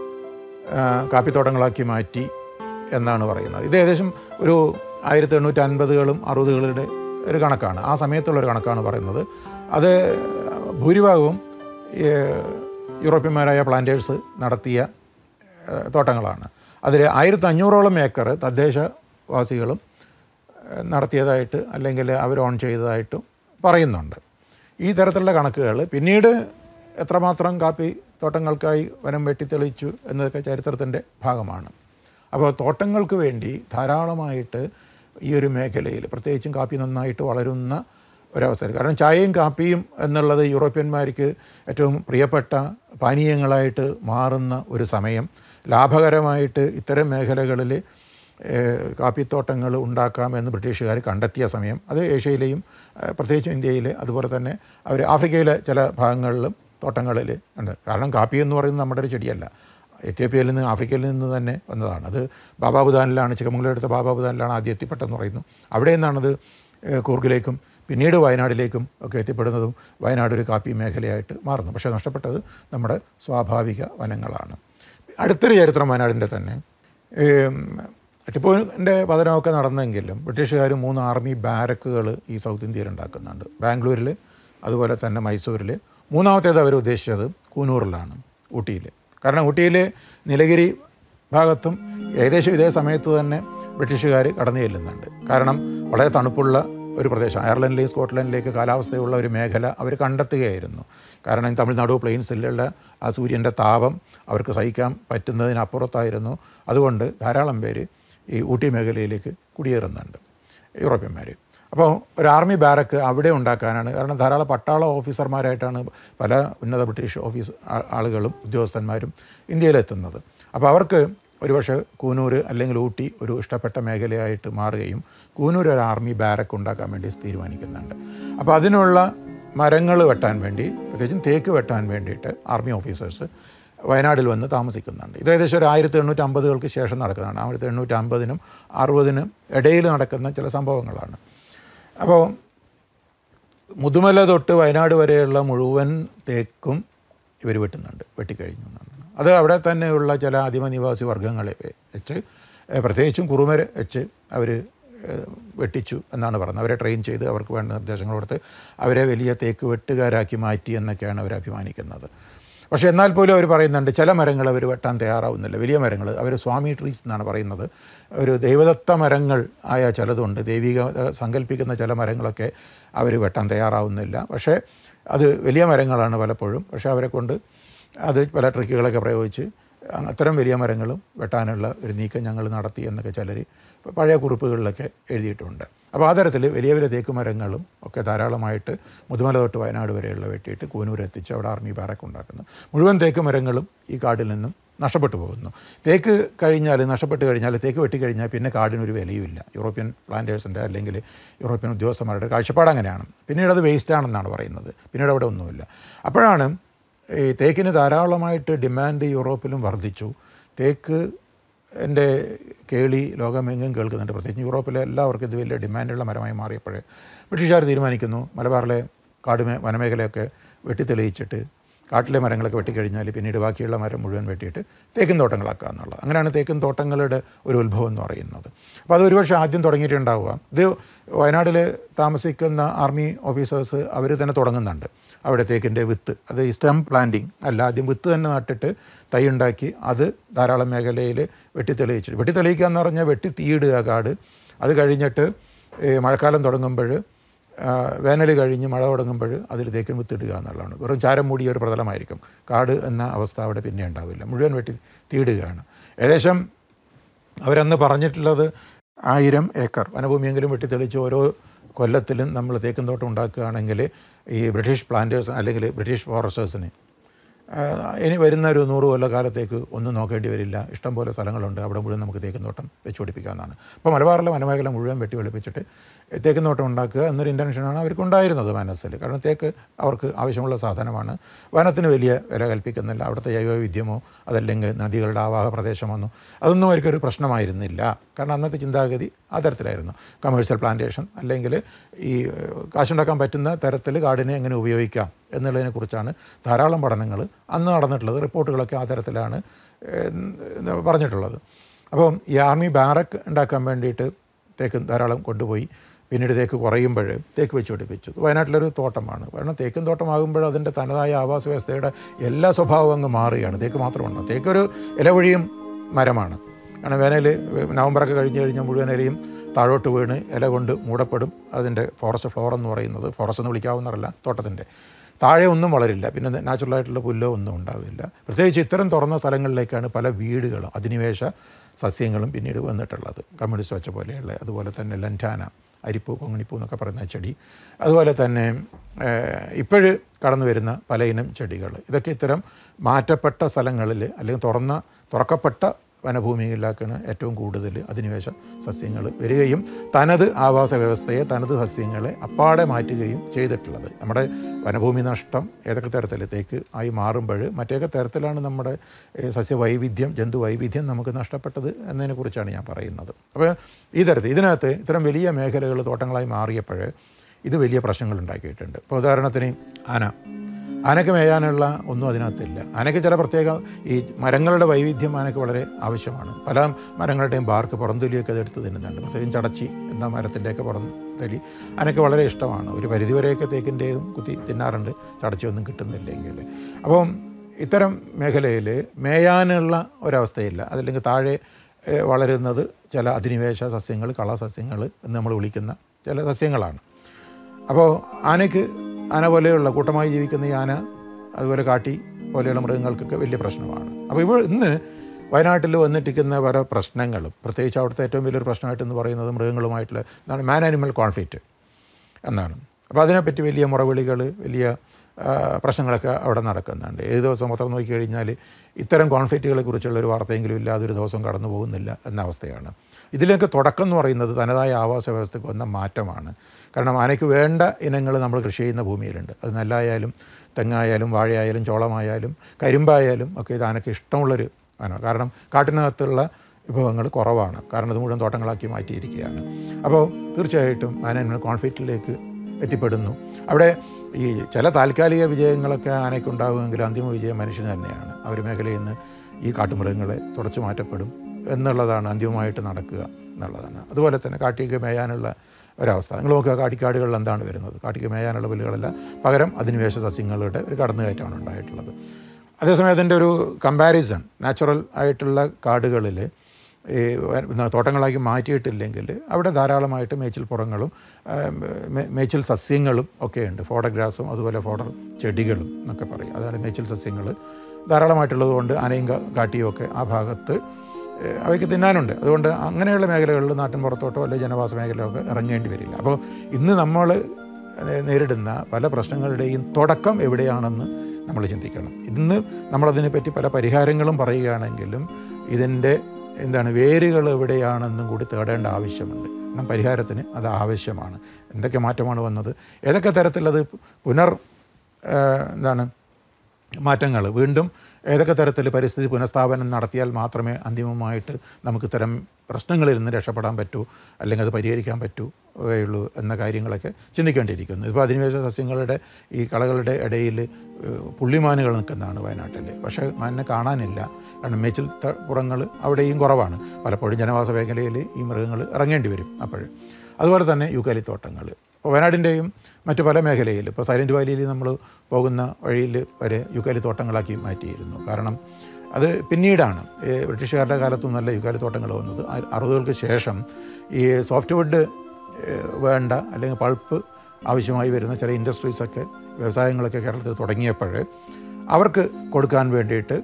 ആ, കാപ്പിത്തോട്ടങ്ങളാക്കി മാറ്റി എന്നാണ് പറയുന്നത് ഇത് ഏകദേശം ഒരു ആയിരത്തി എണ്ണൂറ്റി അൻപതുകളും അറുപതുകളുടെ ഒരു കണക്കാണ് ആ സമയത്തുള്ളൊരു കണക്കാണ് പറയുന്നത് അത് ഭൂരിഭാഗവും ഈ, യൂറോപ്യന്മാരായ പ്ലാന്റേഴ്സ് നടത്തിയ ഏഹ്, തോട്ടങ്ങളാണ് അതിൽ ആയിരത്തി അഞ്ഞൂറോളം ഏക്കർ തദ്ദേശവാസികളും ഏഹ്, നടത്തിയതായിട്ട് അല്ലെങ്കിൽ അവർ ഓൺ ചെയ്തതായിട്ടും പറയുന്നുണ്ട് ഈ തരത്തിലുള്ള കണക്കുകൾ പിന്നീട് എത്രമാത്രം കാപ്പി തോട്ടങ്ങൾക്കായി വനം വെട്ടിത്തെളിച്ചു എന്നതൊക്കെ ചരിത്രത്തിൻ്റെ ഭാഗമാണ് അപ്പോൾ തോട്ടങ്ങൾക്ക് വേണ്ടി ധാരാളമായിട്ട് ഈ ഒരു മേഖലയിൽ പ്രത്യേകിച്ചും കാപ്പി നന്നായിട്ട് വളരുന്ന ഒരവസ്ഥ കാരണം ചായയും കാപ്പിയും എന്നുള്ളത് യൂറോപ്യന്മാർക്ക് ഏറ്റവും പ്രിയപ്പെട്ട പാനീയങ്ങളായിട്ട് മാറുന്ന ഒരു സമയം ലാഭകരമായിട്ട് ഇത്തരം മേഖലകളിൽ ഏഹ്, കാപ്പിത്തോട്ടങ്ങൾ ഉണ്ടാക്കാമെന്ന് ബ്രിട്ടീഷുകാർ കണ്ടെത്തിയ സമയം അത് ഏഷ്യയിലെയും ഏഹ്, പ്രത്യേകിച്ചും ഇന്ത്യയിൽ അതുപോലെ തന്നെ അവർ ആഫ്രിക്കയിലെ ചില ഭാഗങ്ങളിലും തോട്ടങ്ങളിൽ ഉണ്ട് കാരണം കാപ്പി എന്ന് പറയുന്നത് നമ്മുടെ ഒരു ചെടിയല്ല എത്യോപ്യയിൽ നിന്ന് ആഫ്രിക്കയിൽ നിന്ന് തന്നെ വന്നതാണ് അത് ബാബാബുദാനിലാണ് ചിക്കമംഗലൂർ എടുത്ത ബാബാബുദാനിലാണ് ആദ്യം എത്തിപ്പെട്ടെന്ന് പറയുന്നു അവിടെ നിന്നാണത് ഏഹ്, കൂർഗിലേക്കും പിന്നീട് വയനാട്ടിലേക്കും ഒക്കെ എത്തിപ്പെടുന്നതും വയനാട് ഒരു കാപ്പി മേഖലയായിട്ട് മാറുന്നു പക്ഷേ നഷ്ടപ്പെട്ടത് നമ്മുടെ സ്വാഭാവിക വനങ്ങളാണ് അടുത്തൊരു ചരിത്രം വയനാടിൻ്റെ തന്നെ ഏം, ടിപ്പുവിൻ്റെ പതനമൊക്കെ നടന്നെങ്കിലും ബ്രിട്ടീഷുകാർ മൂന്ന് ആർമി ബാരക്കുകൾ ഈ സൗത്ത് ഇന്ത്യയിൽ ഉണ്ടാക്കുന്നുണ്ട് ബാംഗ്ലൂരിൽ അതുപോലെ തന്നെ മൈസൂരിൽ മൂന്നാമത്തേത് അവർ ഉദ്ദേശിച്ചത് കൂനൂറിലാണ് ഊട്ടിയിൽ കാരണം ഊട്ടിയിൽ നീലഗിരി ഭാഗത്തും ഏകദേശം ഇതേ സമയത്ത് തന്നെ ബ്രിട്ടീഷുകാർ കടന്നു ചെല്ലുന്നുണ്ട് കാരണം വളരെ തണുപ്പുള്ള ഒരു പ്രദേശം അയർലൻഡിലേക്ക് സ്കോട്ട്ലൻഡിലേക്ക് കാലാവസ്ഥയുള്ള ഒരു മേഖല അവർ കണ്ടെത്തുകയായിരുന്നു കാരണം ഈ തമിഴ്നാട് പ്ലെയിൻസിലുള്ള ആ സൂര്യൻ്റെ താപം അവർക്ക് സഹിക്കാൻ പറ്റുന്നതിനപ്പുറത്തായിരുന്നു അതുകൊണ്ട് ധാരാളം പേര് ഈ ഊട്ടി മേഖലയിലേക്ക് കുടിയേറുന്നുണ്ട് യൂറോപ്യന്മാർ അപ്പോൾ ഒരു ആർമി ബാരക്ക് അവിടെ ഉണ്ടാക്കാനാണ് കാരണം ധാരാളം പട്ടാള ഓഫീസർമാരായിട്ടാണ് പല ഉന്നത ബ്രിട്ടീഷ് ഓഫീസ് ആ- ആളുകളും ഉദ്യോഗസ്ഥന്മാരും ഇന്ത്യയിലെത്തുന്നത് അപ്പോൾ അവർക്ക് ഒരുപക്ഷെ കൂനൂർ അല്ലെങ്കിൽ ഊട്ടി ഒരു ഇഷ്ടപ്പെട്ട മേഖലയായിട്ട് മാറുകയും കൂനൂർ ഒരു ആർമി ബാരക്ക് ഉണ്ടാക്കാൻ വേണ്ടി തീരുമാനിക്കുന്നുണ്ട് അപ്പോൾ അതിനുള്ള മരങ്ങൾ വെട്ടാൻ വേണ്ടി പ്രത്യേകിച്ചും തേക്ക് വെട്ടാൻ വേണ്ടിയിട്ട് ആർമി ഓഫീസേഴ്സ് വയനാട്ടിൽ വന്ന് താമസിക്കുന്നുണ്ട് ഇത് ഏകദേശം ഒരു ആയിരത്തി എണ്ണൂറ്റി അമ്പതുകൾക്ക് ശേഷം നടക്കുന്നതാണ് ആയിരത്തി എണ്ണൂറ്റി അമ്പതിനും അറുപതിനും ഇടയിൽ നടക്കുന്ന ചില സംഭവങ്ങളാണ് അപ്പോൾ മുതുമല തൊട്ട് വയനാട് വരെയുള്ള മുഴുവൻ തേക്കും ഇവർ വെട്ടുന്നുണ്ട് വെട്ടിക്കഴിഞ്ഞു എന്നാണ് അത് അവിടെ തന്നെയുള്ള ചില ആദിമനിവാസി വർഗ്ഗങ്ങളെ വെച്ച് ഏഹ്, പ്രത്യേകിച്ചും കുറുമരെ വെച്ച് അവർ വെട്ടിച്ചു എന്നാണ് പറയുന്നത് അവരെ ട്രെയിൻ ചെയ്ത് അവർക്ക് വേണ്ട നിർദ്ദേശങ്ങൾ കൊടുത്ത് അവരെ വലിയ തേക്ക് വെട്ടുകാരാക്കി മാറ്റി എന്നൊക്കെയാണ് അവർ അഭിമാനിക്കുന്നത് പക്ഷേ എന്നാൽ പോലും അവർ പറയുന്നുണ്ട് ചില മരങ്ങൾ അവർ വെട്ടാൻ തയ്യാറാവുന്നില്ല വലിയ മരങ്ങൾ അവർ സ്വാമി ട്രീസ് എന്നാണ് പറയുന്നത് ഒരു ദൈവദത്ത മരങ്ങൾ ആയ ചിലതുണ്ട് ദൈവിക ഏഹ്, സങ്കല്പിക്കുന്ന ചില മരങ്ങളൊക്കെ അവർ വെട്ടാൻ തയ്യാറാവുന്നില്ല പക്ഷേ അത് വലിയ മരങ്ങളാണ് പലപ്പോഴും പക്ഷേ അവരെ കൊണ്ട് അത് പല ട്രിക്കുകളൊക്കെ പ്രയോഗിച്ച് അത്തരം വലിയ മരങ്ങളും വെട്ടാനുള്ള ഒരു നീക്കം ഞങ്ങൾ നടത്തി എന്നൊക്കെ ചിലർ പഴയ കുറിപ്പുകളിലൊക്കെ എഴുതിയിട്ടുണ്ട് അപ്പോൾ ആ തരത്തിൽ വലിയ വലിയ തേക്ക് മരങ്ങളും ഒക്കെ ധാരാളമായിട്ട് മുതുമല തൊട്ട് വയനാട് വരെയുള്ള വെട്ടിയിട്ട് കൂനൂർ എത്തിച്ച് അവിടെ ആർമി ബാരക്ക് ഉണ്ടാക്കുന്നു മുഴുവൻ തേക്ക് മരങ്ങളും ഈ കാടിൽ നിന്നും നഷ്ടപ്പെട്ടു പോകുന്നു തേക്ക് കഴിഞ്ഞാൽ നഷ്ടപ്പെട്ട് കഴിഞ്ഞാൽ തേക്ക് വെട്ടിക്കഴിഞ്ഞാൽ പിന്നെ കാടിനൊരു വിലയുമില്ല യൂറോപ്യൻ പ്ലാന്റേഴ്സിൻ്റെ അല്ലെങ്കിൽ യൂറോപ്യൻ ഉദ്യോഗസ്ഥന്മാരുടെ കാഴ്ചപ്പാട് അങ്ങനെയാണ് പിന്നീട് അത് വേസ്റ്റ് ആണെന്നാണ് പറയുന്നത് പിന്നീട് അവിടെ ഒന്നുമില്ല അപ്പോഴാണ് ഈ തേക്കിന് ധാരാളമായിട്ട് ഡിമാൻഡ് യൂറോപ്പിലും വർദ്ധിച്ചു തേക്ക് എൻ്റെ കേളി ലോകമെങ്ങും കേൾക്കുന്നുണ്ട് പ്രത്യേകിച്ച് യൂറോപ്പിലെ എല്ലാവർക്കും ഇത് വലിയ ഡിമാൻഡുള്ള മരമായി മാറിയപ്പോഴേ ബ്രിട്ടീഷുകാർ തീരുമാനിക്കുന്നു മലബാറിലെ കാടുമേ വനമേഖലയൊക്കെ വെട്ടിത്തെളിയിച്ചിട്ട് കാട്ടിലെ മരങ്ങളൊക്കെ വെട്ടിക്കഴിഞ്ഞാൽ പിന്നീട് ബാക്കിയുള്ള മരം മുഴുവൻ വെട്ടിയിട്ട് തേക്കിൻ തോട്ടങ്ങളാക്കുക എന്നുള്ളത് അങ്ങനെയാണ് തേക്കിൻ തോട്ടങ്ങളുടെ ഒരു ഉത്ഭവം എന്ന് പറയുന്നത് അപ്പോൾ അത് ഒരുപക്ഷെ ആദ്യം തുടങ്ങിയിട്ടുണ്ടാവുക ഇത് വയനാട്ടിൽ താമസിക്കുന്ന ആർമി ഓഫീസേഴ്സ് അവർ തന്നെ തുടങ്ങുന്നുണ്ട് അവിടെ തേക്കിൻ്റെ വിത്ത് അത് ഈ സ്റ്റെം പ്ലാന്റിങ് അല്ല ആദ്യം വിത്ത് തന്നെ നട്ടിട്ട് തൈ ഉണ്ടാക്കി അത് ധാരാളം മേഖലയിൽ വെട്ടിത്തെളിയിച്ചിട്ട് വെട്ടിത്തെളിയിക്കുക എന്ന് പറഞ്ഞാൽ വെട്ടി തീയിടുക കാട് അത് കഴിഞ്ഞിട്ട് ഈ മഴക്കാലം തുടങ്ങുമ്പോൾ വേനൽ കഴിഞ്ഞ് മഴ തുടങ്ങുമ്പോൾ അതിൽ തേക്കിൻ വിത്തിടുക എന്നുള്ളതാണ് വെറും ചാരം മൂടിയ ഒരു പ്രതലമായിരിക്കും കാട് എന്ന അവസ്ഥ അവിടെ പിന്നെ ഉണ്ടാവില്ല മുഴുവൻ വെട്ടി തീയിടുകയാണ് ഏകദേശം അവരന്ന് പറഞ്ഞിട്ടുള്ളത് ആയിരം ഏക്കർ വനഭൂമിയെങ്കിലും വെട്ടിത്തെളിച്ച് ഓരോ കൊല്ലത്തിലും നമ്മൾ തേക്കും തോട്ടം ഉണ്ടാക്കുകയാണെങ്കിൽ ഈ ബ്രിട്ടീഷ് പ്ലാന്റേഴ്സ് അല്ലെങ്കിൽ ബ്രിട്ടീഷ് ഫോറസ്റ്റേഴ്സിന് ഇനി വരുന്ന ഒരു നൂറ് കൊല്ല കാലത്തേക്ക് ഒന്നും നോക്കേണ്ടി വരില്ല ഇഷ്ടംപോലെ സ്ഥലങ്ങളുണ്ട് അവിടെ മുഴുവൻ നമുക്ക് തേക്കും തോട്ടം വെച്ച് പിടിപ്പിക്കാവുന്നതാണ് അപ്പോൾ മലബാറിലെ വനമേഖല മുഴുവൻ വെട്ടി വെളുപ്പിച്ചിട്ട് തേക്കും തോട്ടം ഉണ്ടാക്കുക എന്നൊരു ഇൻറ്റൻഷനാണ് അവർക്കുണ്ടായിരുന്നത് മനസ്സിൽ കാരണം തേക്ക് അവർക്ക് ആവശ്യമുള്ള സാധനമാണ് വനത്തിന് വലിയ വില കൽപ്പിക്കുന്നില്ല അവിടുത്തെ ജൈവവൈവിധ്യമോ അതല്ലെങ്കിൽ നദികളുടെ ആവാഹ പ്രദേശമൊന്നും അതൊന്നും അവർക്കൊരു പ്രശ്നമായിരുന്നില്ല കാരണം അന്നത്തെ ചിന്താഗതി ആ തരത്തിലായിരുന്നു കമേഴ്ഷ്യൽ പ്ലാന്റേഷൻ അല്ലെങ്കിൽ ഈ കാശുണ്ടാക്കാൻ പറ്റുന്ന തരത്തിൽ കാടിനെ എങ്ങനെ ഉപയോഗിക്കാം എന്നുള്ളതിനെക്കുറിച്ചാണ് ധാരാളം പഠനങ്ങൾ അന്ന് നടന്നിട്ടുള്ളത് റിപ്പോർട്ടുകളൊക്കെ ആ തരത്തിലാണ് ഏഹ്, പറഞ്ഞിട്ടുള്ളത് അപ്പം ഈ ആർമി ബാരക്ക് ഉണ്ടാക്കാൻ വേണ്ടിയിട്ട് തേക്ക് ധാരാളം കൊണ്ടുപോയി പിന്നീട് തേക്ക് കുറയുമ്പോൾ തേക്ക് വെച്ച് പിടിപ്പിച്ചു വയനാട്ടിലൊരു തോട്ടമാണ് കാരണം തേക്കും തോട്ടമാകുമ്പോൾ അതിൻ്റെ തനതായ ആവാസ വ്യവസ്ഥയുടെ എല്ലാ സ്വഭാവവും അങ്ങ് മാറുകയാണ് തേക്ക് മാത്രമല്ല തേക്കൊരു ഇലവഴിയും മരമാണ് കാരണം വേനൽ നവംബറൊക്കെ കഴിഞ്ഞ് കഴിഞ്ഞാൽ മുഴുവൻ ഇലയും താഴോട്ട് വീണ് ഇല കൊണ്ട് മൂടപ്പെടും അതിൻ്റെ ഫോറസ്റ്റ് ഫ്ലോർ എന്ന് പറയുന്നത് ഫോറസ്റ്റ് എന്ന് വിളിക്കാവുന്നതല്ല തോട്ടത്തിൻ്റെ താഴെ ഒന്നും വളരില്ല പിന്നെ നാച്ചുറലായിട്ടുള്ള പുല്ലോ ഒന്നും ഉണ്ടാവില്ല പ്രത്യേകിച്ച് ഇത്തരം തുറന്ന സ്ഥലങ്ങളിലേക്കാണ് പല വീടുകളും അധിനിവേശ സസ്യങ്ങളും പിന്നീട് വന്നിട്ടുള്ളത് കമ്മ്യൂണിസ്റ്റ് വച്ച പോലെയുള്ള അതുപോലെ തന്നെ ലൻറ്റാന അരിപ്പൂ കൊങ്ങിണിപ്പൂ എന്നൊക്കെ പറയുന്ന ചെടി അതുപോലെ തന്നെ ഇപ്പോഴ് കടന്നു വരുന്ന പല ഇനം ചെടികൾ ഇതൊക്കെ ഇത്തരം മാറ്റപ്പെട്ട സ്ഥലങ്ങളിൽ അല്ലെങ്കിൽ തുറന്ന തുറക്കപ്പെട്ട വനഭൂമിയിലാക്കാണ് ഏറ്റവും കൂടുതൽ അധിനിവേശ സസ്യങ്ങൾ വരികയും തനത് ആവാസ വ്യവസ്ഥയെ തനത് സസ്യങ്ങളെ അപ്പാടെ മാറ്റുകയും ചെയ്തിട്ടുള്ളത് നമ്മുടെ വനഭൂമി നഷ്ടം ഏതൊക്കെ തരത്തിൽ തേക്ക് ആയി മാറുമ്പോൾ മറ്റേതൊക്കെ തരത്തിലാണ് നമ്മുടെ ഏഹ്, സസ്യവൈവിധ്യം ജന്തുവൈവിധ്യം നമുക്ക് നഷ്ടപ്പെട്ടത് എന്നതിനെക്കുറിച്ചാണ് ഞാൻ പറയുന്നത് അപ്പോൾ ഈ തരത്തിൽ ഇതിനകത്ത് ഇത്തരം വലിയ മേഖലകൾ തോട്ടങ്ങളായി മാറിയപ്പോൾ ഇത് വലിയ പ്രശ്നങ്ങൾ ഉണ്ടാക്കിയിട്ടുണ്ട് ഇപ്പോൾ ഉദാഹരണത്തിന് ആന ആനയ്ക്ക് മേയാനുള്ള ഒന്നും അതിനകത്തില്ല ആനയ്ക്ക് ചില പ്രത്യേക ഈ മരങ്ങളുടെ വൈവിധ്യം ആനയ്ക്ക് വളരെ ആവശ്യമാണ് പല മരങ്ങളുടെയും ബാർക്ക് പുറന്തൊലിയൊക്കെ അത് എടുത്ത് തിന്നുന്നുണ്ട് പ്രത്യേകം ചടച്ചി എന്ന മരത്തിൻ്റെയൊക്കെ പുറന്തൊലി ആനയ്ക്ക് വളരെ ഇഷ്ടമാണ് ഒരു പരിധിവരെയൊക്കെ തേക്കിൻ്റെയും കുത്തി തിന്നാറുണ്ട് ചടച്ചിയൊന്നും കിട്ടുന്നില്ലെങ്കിൽ അപ്പം ഇത്തരം മേഖലയിൽ മേയാനുള്ള ഒരവസ്ഥയില്ല അതല്ലെങ്കിൽ താഴെ ഏഹ്, വളരുന്നത് ചില അധിനിവേശ സസ്യങ്ങൾ കളസസ്യങ്ങൾ എന്ന് നമ്മൾ വിളിക്കുന്ന ചില സസ്യങ്ങളാണ് അപ്പോൾ ആനയ്ക്ക് ആന പോലെയുള്ള കൂട്ടമായി ജീവിക്കുന്ന ഈ ആന അതുപോലെ കാട്ടി പോലെയുള്ള മൃഗങ്ങൾക്കൊക്കെ വലിയ പ്രശ്നമാണ് അപ്പോൾ ഇപ്പോൾ ഇന്ന് വയനാട്ടിൽ വന്നിട്ടിരിക്കുന്ന പല പ്രശ്നങ്ങളും പ്രത്യേകിച്ച് അവിടുത്തെ ഏറ്റവും വലിയൊരു പ്രശ്നമായിട്ട് എന്ന് പറയുന്നത് മൃഗങ്ങളുമായിട്ടുള്ള എന്താണ് മാൻ ആനിമൽ കോൺഫ്ലിക്റ്റ് എന്നാണ് അപ്പോൾ അതിനെപ്പറ്റി വലിയ മുറവിളികൾ വലിയ ആ, പ്രശ്നങ്ങളൊക്കെ അവിടെ നടക്കുന്നുണ്ട് ഏത് ദിവസം പത്രം നോക്കിക്കഴിഞ്ഞാൽ ഇത്തരം കോൺഫ്ലിക്റ്റുകളെ കുറിച്ചുള്ള ഒരു വാർത്തയെങ്കിലും ഇല്ലാതെ ഒരു ദിവസം കടന്നു പോകുന്നില്ല എന്ന അവസ്ഥയാണ് ഇതിലൊക്കെ തുടക്കം എന്ന് പറയുന്നത് തനതായ ആവാസ വ്യവസ്ഥയ്ക്ക് വന്ന മാറ്റമാണ് കാരണം ആനയ്ക്ക് വേണ്ട ഇനങ്ങൾ നമ്മൾ കൃഷി ചെയ്യുന്ന ഭൂമിയിലുണ്ട് അത് നെല്ലായാലും തെങ്ങായാലും വാഴയായാലും ചോളമായാലും കരിമ്പായാലും ഒക്കെ ഇത് ആനയ്ക്ക് ഇഷ്ടമുള്ളൊരു ആണ് കാരണം കാട്ടിനകത്തുള്ള വിഭവങ്ങൾ കുറവാണ് കാരണം ഇത് മുഴുവൻ തോട്ടങ്ങളാക്കി മാറ്റിയിരിക്കുകയാണ് അപ്പോൾ തീർച്ചയായിട്ടും ആന കോൺഫ്ലിക്റ്റിലേക്ക് എത്തിപ്പെടുന്നു അവിടെ ഈ ചില താൽക്കാലിക വിജയങ്ങളൊക്കെ ആനയ്ക്കുണ്ടാകുമെങ്കിലും അന്തിമ വിജയം മനുഷ്യന് തന്നെയാണ് ആ ഒരു മേഖലയിൽ നിന്ന് ഈ കാട്ടുമൃഗങ്ങളെ തുടച്ചു മാറ്റപ്പെടും എന്നുള്ളതാണ് അന്തിമമായിട്ട് നടക്കുക എന്നുള്ളതാണ് അതുപോലെ തന്നെ കാട്ടിക്ക് മേയാനുള്ള ഒരവസ്ഥ നിങ്ങൾ നോക്കുക കാട്ടിക്കാടുകളിൽ എന്താണ് വരുന്നത് കാട്ടിക്ക് മേയാനുള്ള പുല്ലുകളല്ല പകരം അധിനിവേശ സസ്യങ്ങളുടെ ഒരു കടന്നുകയറ്റമാണ് ഉണ്ടായിട്ടുള്ളത് അതേസമയം അതിൻ്റെ ഒരു കമ്പാരിസൺ നാച്ചുറൽ ആയിട്ടുള്ള കാടുകളിൽ ഈ വ- തോട്ടങ്ങളാക്കി മാറ്റിയിട്ടില്ലെങ്കിൽ അവിടെ ധാരാളമായിട്ട് മേച്ചിൽ പുറങ്ങളും ആ, മേ- മേച്ചിൽ സസ്യങ്ങളും ഒക്കെ ഉണ്ട് ഫോഡർ ഗ്രാസും അതുപോലെ ഫോഡർ ചെടികളും എന്നൊക്കെ പറയും അതാണ് മേച്ചിൽ സസ്യങ്ങൾ ധാരാളമായിട്ടുള്ളത് കൊണ്ട് ആനയും കാ- കാട്ടിയും ഒക്കെ ആ ഭാഗത്ത് ഏഹ് അവയ്ക്ക് തിന്നാനുണ്ട് അതുകൊണ്ട് അങ്ങനെയുള്ള മേഖലകളിൽ നാട്ടിൻ പുറത്തോട്ടോ അല്ലെങ്കിൽ ജനവാസ മേഖലയോ ഒക്കെ ഇറങ്ങേണ്ടി വരില്ല അപ്പോൾ ഇന്ന് നമ്മൾ നേരിടുന്ന പല പ്രശ്നങ്ങളുടെയും തുടക്കം എവിടെയാണെന്ന് നമ്മൾ ചിന്തിക്കണം ഇന്ന് നമ്മളതിനെപ്പറ്റി പല പരിഹാരങ്ങളും പറയുകയാണെങ്കിലും ഇതിൻ്റെ എന്താണ് വേരുകൾ എവിടെയാണെന്നും കൂടി തേടേണ്ട ആവശ്യമുണ്ട് കാരണം പരിഹാരത്തിന് അത് ആവശ്യമാണ് എന്തൊക്കെ മാറ്റമാണ് വന്നത് ഏതൊക്കെ തരത്തിലത് പുനർ ഏഹ് എന്താണ് മാറ്റങ്ങൾ വീണ്ടും ഏതൊക്കെ തരത്തിൽ പരിസ്ഥിതി പുനഃസ്ഥാപനം നടത്തിയാൽ മാത്രമേ അന്തിമമായിട്ട് നമുക്ക് ഇത്തരം പ്രശ്നങ്ങളിൽ നിന്ന് രക്ഷപ്പെടാൻ പറ്റൂ അല്ലെങ്കിൽ അത് പരിഹരിക്കാൻ പറ്റൂ ഉള്ളൂ എന്ന കാര്യങ്ങളൊക്കെ ചിന്തിക്കേണ്ടിയിരിക്കുന്നു ഇപ്പോൾ അധിനിവേശ സസ്യങ്ങളുടെ ഈ കളകളുടെ ഇടയിൽ ഏഹ്, പുള്ളിമാനുകൾ നിൽക്കുന്നതാണ് വയനാട്ടിൽ പക്ഷേ മാനിനെ കാണാനില്ല കാരണം മേച്ചിൽ ത- പുറങ്ങൾ അവിടെയും കുറവാണ് പലപ്പോഴും ജനവാസ മേഖലയിൽ ഈ മൃഗങ്ങൾ ഇറങ്ങേണ്ടി വരും അപ്പോൾ അതുപോലെ തന്നെ യൂക്കാലിത്തോട്ടങ്ങൾ ഇപ്പോൾ വയനാടിൻ്റെയും മറ്റു പല മേഖലയിൽ ഇപ്പോൾ സൈലൻറ്റ് വാലിയിൽ നമ്മൾ പോകുന്ന വഴിയിൽ വരെ യുക്കാലി തോട്ടങ്ങളാക്കി മാറ്റിയിരുന്നു കാരണം അത് പിന്നീടാണ് ഈ ബ്രിട്ടീഷുകാരുടെ കാലത്തൊന്നും നല്ല യുക്കാലി തോട്ടങ്ങൾ വന്നത് ആ- അറുപതുകൾക്ക് ശേഷം ഈ സോഫ്റ്റ് വുഡ് ഏഹ്, വേണ്ട അല്ലെങ്കിൽ പൾപ്പ് ആവശ്യമായി വരുന്ന ചില ഇൻഡസ്ട്രീസൊക്കെ വ്യവസായങ്ങളൊക്കെ കേരളത്തിൽ തുടങ്ങിയപ്പോൾ അവർക്ക് കൊടുക്കാൻ വേണ്ടിയിട്ട്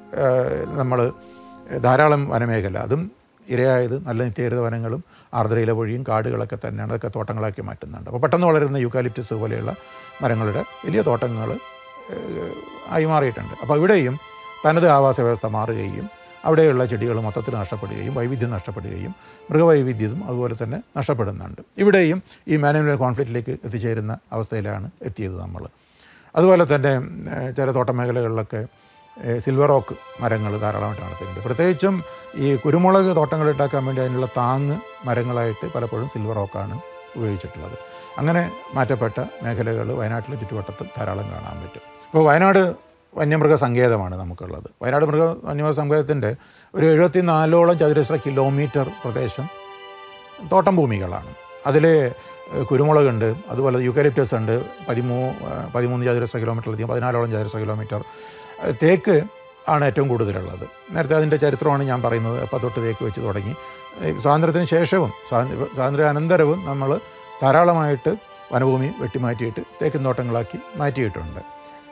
നമ്മൾ ധാരാളം വനമേഖല അതും ഇരയായത് നല്ല നിത്യഹരിത വനങ്ങളും ആർദ്രയില വഴിയും കാടുകളൊക്കെ തന്നെയാണ് അതൊക്കെ തോട്ടങ്ങളാക്കി മാറ്റുന്നുണ്ട് അപ്പോൾ പെട്ടെന്ന് വളരുന്ന യൂക്കാലിപ്റ്റസ് പോലെയുള്ള മരങ്ങളുടെ വലിയ തോട്ടങ്ങൾ ഏഹ്, ആയി മാറിയിട്ടുണ്ട് അപ്പോൾ ഇവിടെയും തനത് ആവാസ വ്യവസ്ഥ മാറുകയും അവിടെയുള്ള ചെടികൾ മൊത്തത്തിൽ നഷ്ടപ്പെടുകയും വൈവിധ്യം നഷ്ടപ്പെടുകയും മൃഗവൈവിധ്യതും അതുപോലെ തന്നെ നഷ്ടപ്പെടുന്നുണ്ട് ഇവിടെയും ഈ മാനുവൽ കോൺഫ്ലിക്റ്റിലേക്ക് എത്തിച്ചേരുന്ന അവസ്ഥയിലാണ് എത്തിയത് നമ്മൾ അതുപോലെ തന്നെ ഏഹ്, ചില തോട്ട മേഖലകളിലൊക്കെ ഏഹ്, സിൽവർ ഓക്ക് മരങ്ങൾ ധാരാളമായിട്ട് നടത്തുന്നുണ്ട് പ്രത്യേകിച്ചും ഈ കുരുമുളക് തോട്ടങ്ങൾ ഉണ്ടാക്കാൻ വേണ്ടി അതിനുള്ള താങ്ങ് മരങ്ങളായിട്ട് പലപ്പോഴും സിൽവർ ഓക്കാണ് ഉപയോഗിച്ചിട്ടുള്ളത് അങ്ങനെ മാറ്റപ്പെട്ട മേഖലകൾ വയനാട്ടിലെ ചുറ്റുവട്ടത്ത് ധാരാളം കാണാൻ പറ്റും ഇപ്പോൾ വയനാട് വന്യമൃഗ സങ്കേതമാണ് നമുക്കുള്ളത് വയനാട് മൃഗ വന്യമൃഗ സങ്കേതത്തിൻ്റെ ഒരു എഴുപത്തി നാലോളം ചതുരശ്ര കിലോമീറ്റർ പ്രദേശം തോട്ടം ഭൂമികളാണ് അതിൽ കുരുമുളകുണ്ട് അതുപോലെ യൂക്കലിപ്റ്റസ് ഉണ്ട് പതിമൂ ഏഹ് പതിമൂന്ന് ചതുരശ്ര കിലോമീറ്ററിലധികം പതിനാലോളം ചതുരശ്ര കിലോമീറ്റർ ഏഹ് തേക്ക് ആണ് ഏറ്റവും കൂടുതലുള്ളത് നേരത്തെ അതിൻ്റെ ചരിത്രമാണ് ഞാൻ പറയുന്നത് അപ്പോൾ തൊട്ട് തേക്ക് വെച്ച് തുടങ്ങി ഏഹ് സ്വാതന്ത്ര്യത്തിന് ശേഷവും സ്വാതന്ത്ര്യ സ്വാതന്ത്ര്യ അനന്തരവും നമ്മൾ ധാരാളമായിട്ട് വനഭൂമി വെട്ടിമാറ്റിയിട്ട് തേക്കിൻ തോട്ടങ്ങളാക്കി മാറ്റിയിട്ടുണ്ട്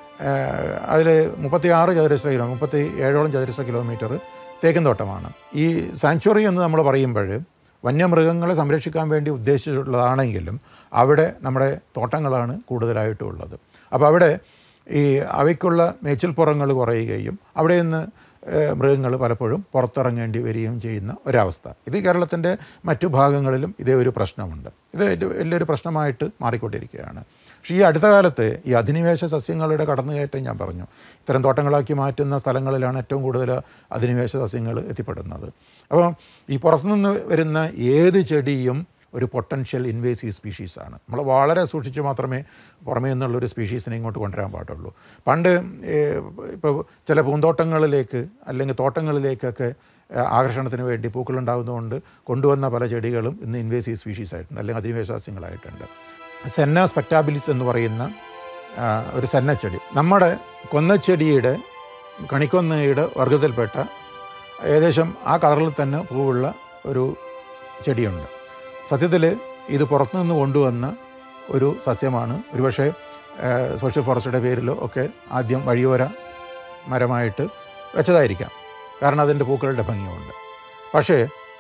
അതിൽ മുപ്പത്തി ആറ് ചതുരശ്ര കിലോ മുപ്പത്തി ഏഴോളം ചതുരശ്ര കിലോമീറ്റർ തേക്കിൻ തോട്ടമാണ് ഈ സാങ്ച്വറി എന്ന് നമ്മൾ പറയുമ്പോൾ വന്യമൃഗങ്ങളെ സംരക്ഷിക്കാൻ വേണ്ടി ഉദ്ദേശിച്ചിട്ടുള്ളതാണെങ്കിലും അവിടെ നമ്മുടെ തോട്ടങ്ങളാണ് കൂടുതലായിട്ടും ഉള്ളത് അപ്പോൾ അവിടെ ഈ അവയ്ക്കുള്ള മേച്ചിൽപ്പുറങ്ങൾ കുറയുകയും അവിടെ നിന്ന് മൃഗങ്ങൾ പലപ്പോഴും പുറത്തിറങ്ങേണ്ടി വരികയും ചെയ്യുന്ന ഒരവസ്ഥ ഇത് കേരളത്തിൻ്റെ മറ്റു ഭാഗങ്ങളിലും ഇതേ ഒരു പ്രശ്നമുണ്ട് ഇത് ഏറ്റവും വലിയൊരു പ്രശ്നമായിട്ട് മാറിക്കൊണ്ടിരിക്കുകയാണ് പക്ഷേ ഈ അടുത്ത കാലത്ത് ഈ അധിനിവേശ സസ്യങ്ങളുടെ കടന്നുകയറ്റം ഞാൻ പറഞ്ഞു ഇത്തരം തോട്ടങ്ങളാക്കി മാറ്റുന്ന സ്ഥലങ്ങളിലാണ് ഏറ്റവും കൂടുതൽ അധിനിവേശ സസ്യങ്ങൾ എത്തിപ്പെടുന്നത് അപ്പോൾ ഈ പുറത്തുനിന്ന് വരുന്ന ഏത് ചെടിയും ഒരു പൊട്ടൻഷ്യൽ ഇൻവേസീവ് സ്പീഷീസാണ് നമ്മൾ വളരെ സൂക്ഷിച്ച് മാത്രമേ പുറമേ നിന്നുള്ളൊരു സ്പീഷീസിനെ ഇങ്ങോട്ട് കൊണ്ടുവരാൻ പാടുള്ളൂ പണ്ട് ഇപ്പോൾ ചില പൂന്തോട്ടങ്ങളിലേക്ക് അല്ലെങ്കിൽ തോട്ടങ്ങളിലേക്കൊക്കെ ഏഹ്, ആകർഷണത്തിന് വേണ്ടി പൂക്കളുണ്ടാകുന്നതുകൊണ്ട് കൊണ്ടുവന്ന പല ചെടികളും ഇന്ന് ഇൻവേസീവ് സ്പീഷീസ് ആയിട്ടുണ്ട് അല്ലെങ്കിൽ അധിനിവേശാസ്യങ്ങളായിട്ടുണ്ട് സെന്ന സ്പെക്ടാബിലിസ് എന്ന് പറയുന്ന ആ, ഒരു സെന്നച്ചെടി നമ്മുടെ കൊന്നച്ചെടിയുടെ കണിക്കൊന്നയുടെ വർഗത്തിൽപ്പെട്ട ഏകദേശം ആ കളറിൽ തന്നെ പൂവുള്ള ഒരു ചെടിയുണ്ട് സത്യത്തിൽ ഇത് പുറത്തുനിന്ന് കൊണ്ടുവന്ന ഒരു സസ്യമാണ് ഒരുപക്ഷെ ഏഹ്, സോഷ്യൽ ഫോറസ്റ്റിയുടെ പേരിലോ ഒക്കെ ആദ്യം വഴിയോര മരമായിട്ട് വെച്ചതായിരിക്കാം കാരണം അതിൻ്റെ പൂക്കളുടെ ഭംഗിയുണ്ട് പക്ഷേ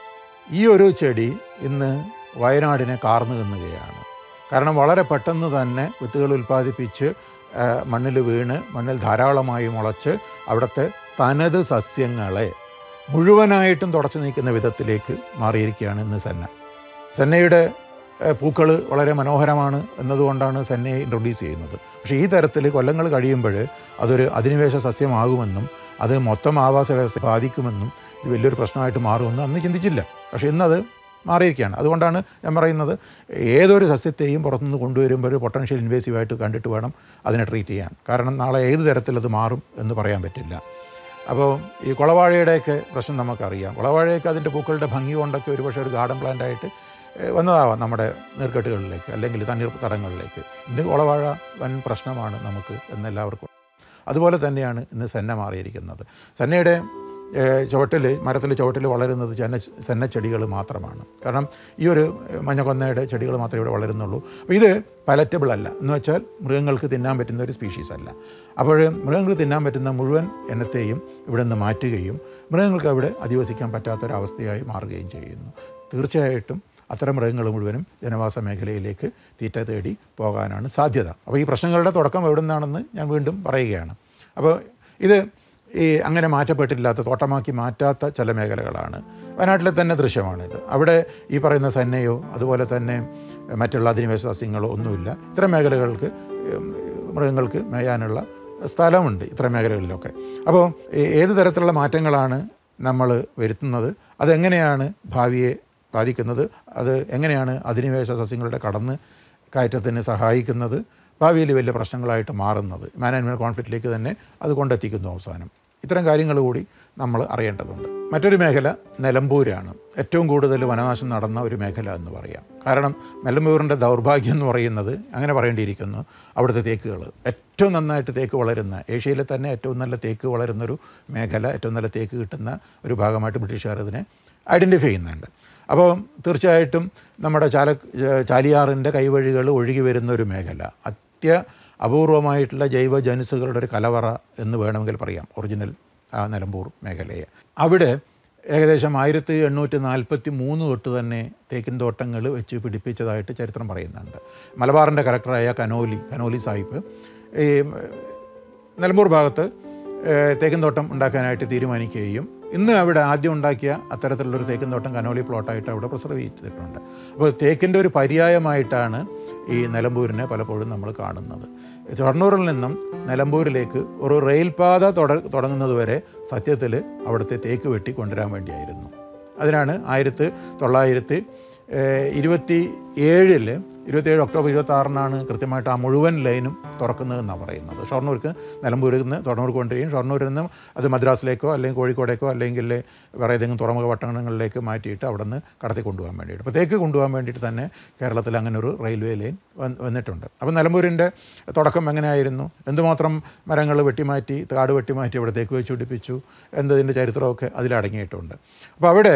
ഈ ഒരു ചെടി ഇന്ന് വയനാടിനെ കാർന്നു തിന്നുകയാണ് കാരണം വളരെ പെട്ടെന്ന് തന്നെ വിത്തുകൾ ഉൽപ്പാദിപ്പിച്ച് മണ്ണിൽ വീണ് മണ്ണിൽ ധാരാളമായി മുളച്ച് അവിടുത്തെ തനത് സസ്യങ്ങളെ മുഴുവനായിട്ടും തുടച്ചു നീക്കുന്ന വിധത്തിലേക്ക് മാറിയിരിക്കുകയാണ് ഇന്ന് സെന്ന സെന്നയുടെ പൂക്കൾ വളരെ മനോഹരമാണ് എന്നതുകൊണ്ടാണ് സെന്നയെ ഇൻട്രൊഡ്യൂസ് ചെയ്യുന്നത് പക്ഷേ ഈ തരത്തിൽ കൊല്ലങ്ങൾ കഴിയുമ്പോൾ അതൊരു അധിനിവേശ സസ്യമാകുമെന്നും അത് മൊത്തം ആവാസ വ്യവസ്ഥ ബാധിക്കുമെന്നും ഇത് വലിയൊരു പ്രശ്നമായിട്ട് മാറുമെന്ന് അന്ന് ചിന്തിച്ചില്ല പക്ഷേ ഇന്നത് മാറിയിരിക്കുകയാണ് അതുകൊണ്ടാണ് ഞാൻ പറയുന്നത് ഏതൊരു സസ്യത്തെയും പുറത്തുനിന്ന് കൊണ്ടുവരുമ്പോൾ ഒരു പൊട്ടൻഷ്യൽ ഇൻവേസീവായിട്ട് കണ്ടിട്ട് വേണം അതിനെ ട്രീറ്റ് ചെയ്യാൻ കാരണം നാളെ ഏത് തരത്തിലത് മാറും എന്ന് പറയാൻ പറ്റില്ല അപ്പോൾ ഈ കുളവാഴയുടെയൊക്കെ പ്രശ്നം നമുക്കറിയാം കുളവാഴയൊക്കെ അതിൻ്റെ പൂക്കളുടെ ഭംഗി കൊണ്ടൊക്കെ ഒരുപക്ഷെ ഒരു ഗാർഡൻ പ്ലാന്റ് ആയിട്ട് ഏഹ്, വന്നതാവാം നമ്മുടെ നീർക്കെട്ടുകളിലേക്ക് അല്ലെങ്കിൽ തണ്ണീർ തടങ്ങളിലേക്ക് ഇന്ന് കുളവാഴ വൻ പ്രശ്നമാണ് നമുക്ക് എന്നെല്ലാവർക്കും അതുപോലെ തന്നെയാണ് ഇന്ന് സെന്ന മാറിയിരിക്കുന്നത് സെന്നയുടെ ചുവട്ടിൽ മരത്തിൻ്റെ ചുവട്ടിൽ വളരുന്നത് ചെന്ന ചെന്നച്ചെടികൾ മാത്രമാണ് കാരണം ഈ ഒരു മഞ്ഞക്കൊന്നയുടെ ചെടികൾ മാത്രമേ ഇവിടെ വളരുന്നുള്ളൂ അപ്പോൾ ഇത് പലറ്റബിൾ അല്ല എന്ന് വെച്ചാൽ മൃഗങ്ങൾക്ക് തിന്നാൻ പറ്റുന്ന ഒരു സ്പീഷീസ് അല്ല അപ്പോൾ മൃഗങ്ങൾക്ക് തിന്നാൻ പറ്റുന്ന മുഴുവൻ എണ്ണത്തെയും ഇവിടെ നിന്ന് മാറ്റുകയും മൃഗങ്ങൾക്ക് അവിടെ അധിവസിക്കാൻ പറ്റാത്തൊരവസ്ഥയായി മാറുകയും ചെയ്യുന്നു തീർച്ചയായിട്ടും അത്തരം മൃഗങ്ങൾ മുഴുവനും ജനവാസ മേഖലയിലേക്ക് തീറ്റ തേടി പോകാനാണ് സാധ്യത അപ്പോൾ ഈ പ്രശ്നങ്ങളുടെ തുടക്കം എവിടെ നിന്നാണെന്ന് ഞാൻ വീണ്ടും പറയുകയാണ് അപ്പോൾ ഇത് ഈ അങ്ങനെ മാറ്റപ്പെട്ടില്ലാത്ത തോട്ടമാക്കി മാറ്റാത്ത ചില മേഖലകളാണ് വയനാട്ടിലെ തന്നെ ദൃശ്യമാണിത് അവിടെ ഈ പറയുന്ന സന്നയോ അതുപോലെ തന്നെ മറ്റുള്ള അധിനിവേശ സസ്യങ്ങളോ ഒന്നുമില്ല ഇത്തരം മേഖലകൾക്ക് ഉം, മൃഗങ്ങൾക്ക് മേയാനുള്ള സ്ഥലമുണ്ട് ഇത്തരം മേഖലകളിലൊക്കെ അപ്പോൾ ഏ- ഏത് തരത്തിലുള്ള മാറ്റങ്ങളാണ് നമ്മൾ വരുത്തുന്നത് അതെങ്ങനെയാണ് ഭാവിയെ ബാധിക്കുന്നത് അത് എങ്ങനെയാണ് അധിനിവേശ സസ്യങ്ങളുടെ കടന്ന് കയറ്റത്തിന് സഹായിക്കുന്നത് ഭാവിയിൽ വലിയ പ്രശ്നങ്ങളായിട്ട് മാറുന്നത് മാനേജ്മെൻറ്റ് കോൺഫ്ലിക്റ്റിലേക്ക് തന്നെ അത് കൊണ്ടെത്തിക്കുന്നു അവസാനം ഇത്തരം കാര്യങ്ങൾ കൂടി നമ്മൾ അറിയേണ്ടതുണ്ട് മറ്റൊരു മേഖല നിലമ്പൂരാണ് ഏറ്റവും കൂടുതൽ വനനാശം നടന്ന ഒരു മേഖല എന്ന് പറയാം കാരണം നിലമ്പൂരിൻ്റെ ദൗർഭാഗ്യം എന്ന് പറയുന്നത് അങ്ങനെ പറയേണ്ടിയിരിക്കുന്നു അവിടുത്തെ തേക്കുകൾ ഏറ്റവും നന്നായിട്ട് തേക്ക് വളരുന്ന ഏഷ്യയിലെ തന്നെ ഏറ്റവും നല്ല തേക്ക് വളരുന്നൊരു മേഖല ഏറ്റവും നല്ല തേക്ക് കിട്ടുന്ന ഒരു ഭാഗമായിട്ട് ബ്രിട്ടീഷുകാർ ഇതിനെ ഐഡൻറ്റിഫൈ ചെയ്യുന്നുണ്ട് അപ്പോൾ തീർച്ചയായിട്ടും നമ്മുടെ ചാല ചാലിയാറിൻ്റെ കൈവഴികൾ ഒഴുകി വരുന്ന ഒരു മേഖല അത്യ അപൂർവമായിട്ടുള്ള ജൈവ ജനുസുകളുടെ ഒരു കലവറ എന്ന് വേണമെങ്കിൽ പറയാം ഒറിജിനൽ ആ നിലമ്പൂർ മേഖലയെ അവിടെ ഏകദേശം ആയിരത്തി എണ്ണൂറ്റി നാൽപ്പത്തി മൂന്ന് തൊട്ട് തന്നെ തേക്കിൻ തോട്ടങ്ങൾ വെച്ച് പിടിപ്പിച്ചതായിട്ട് ചരിത്രം പറയുന്നുണ്ട് മലബാറിൻ്റെ കലക്ടറായ കനോലി കനോലി സാഹിബ് ഈ നിലമ്പൂർ ഭാഗത്ത് ഏഹ്, തേക്കിൻ തോട്ടം ഉണ്ടാക്കാനായിട്ട് തീരുമാനിക്കുകയും ഇന്ന് അവിടെ ആദ്യം ഉണ്ടാക്കിയ അത്തരത്തിലുള്ളൊരു തേക്കിൻ തോട്ടം കനോലി പ്ലോട്ടായിട്ട് അവിടെ പ്രിസർവ് ചെയ്തിട്ടുണ്ട് അപ്പോൾ തേക്കിൻ്റെ ഒരു പര്യായമായിട്ടാണ് ഈ നിലമ്പൂരിനെ പലപ്പോഴും നമ്മൾ കാണുന്നത് ഷൊർണൂരിൽ നിന്നും നിലമ്പൂരിലേക്ക് ഒരു റെയിൽപാത തുട തുടങ്ങുന്നത് വരെ സത്യത്തിൽ അവിടുത്തെ തേക്ക് വെട്ടി കൊണ്ടുവരാൻ വേണ്ടിയായിരുന്നു അതിനാണ് ആയിരത്തി തൊള്ളായിരത്തി ഏഹ്, ഇരുപത്തി ഏഴില് ഇരുപത്തിയേഴ് ഒക്ടോബർ ഇരുപത്തി ആറിനാണ് കൃത്യമായിട്ട് ആ മുഴുവൻ ലൈനും തുറക്കുന്നതെന്നാണ് പറയുന്നത് ഷൊർണൂർക്ക് നിലമ്പൂരിൽ നിന്ന് ഷൊർണൂർക്ക് കൊണ്ടുവരികയും ഷൊർണൂരിൽ നിന്ന് അത് മദ്രാസിലേക്കോ അല്ലെങ്കിൽ കോഴിക്കോടേക്കോ അല്ലെങ്കിൽ വേറെ ഏതെങ്കിലും തുറമുഖ പട്ടണങ്ങളിലേക്ക് മാറ്റിയിട്ട് അവിടെ നിന്ന് കടത്തി കൊണ്ടുപോകാൻ വേണ്ടിയിട്ട് അപ്പോൾ തേക്ക് കൊണ്ടുപോകാൻ വേണ്ടിയിട്ട് തന്നെ കേരളത്തിൽ അങ്ങനെ ഒരു റെയിൽവേ ലൈൻ വന്ന് വന്നിട്ടുണ്ട് അപ്പോൾ നിലമ്പൂരിൻ്റെ തുടക്കം എങ്ങനെയായിരുന്നു എന്തുമാത്രം മരങ്ങൾ വെട്ടിമാറ്റി കാട് വെട്ടിമാറ്റി അവിടെ തേക്ക് വെച്ച് പിടിപ്പിച്ചു എന്നതിൻ്റെ ചരിത്രമൊക്കെ അതിലടങ്ങിയിട്ടുണ്ട് അപ്പോൾ അവിടെ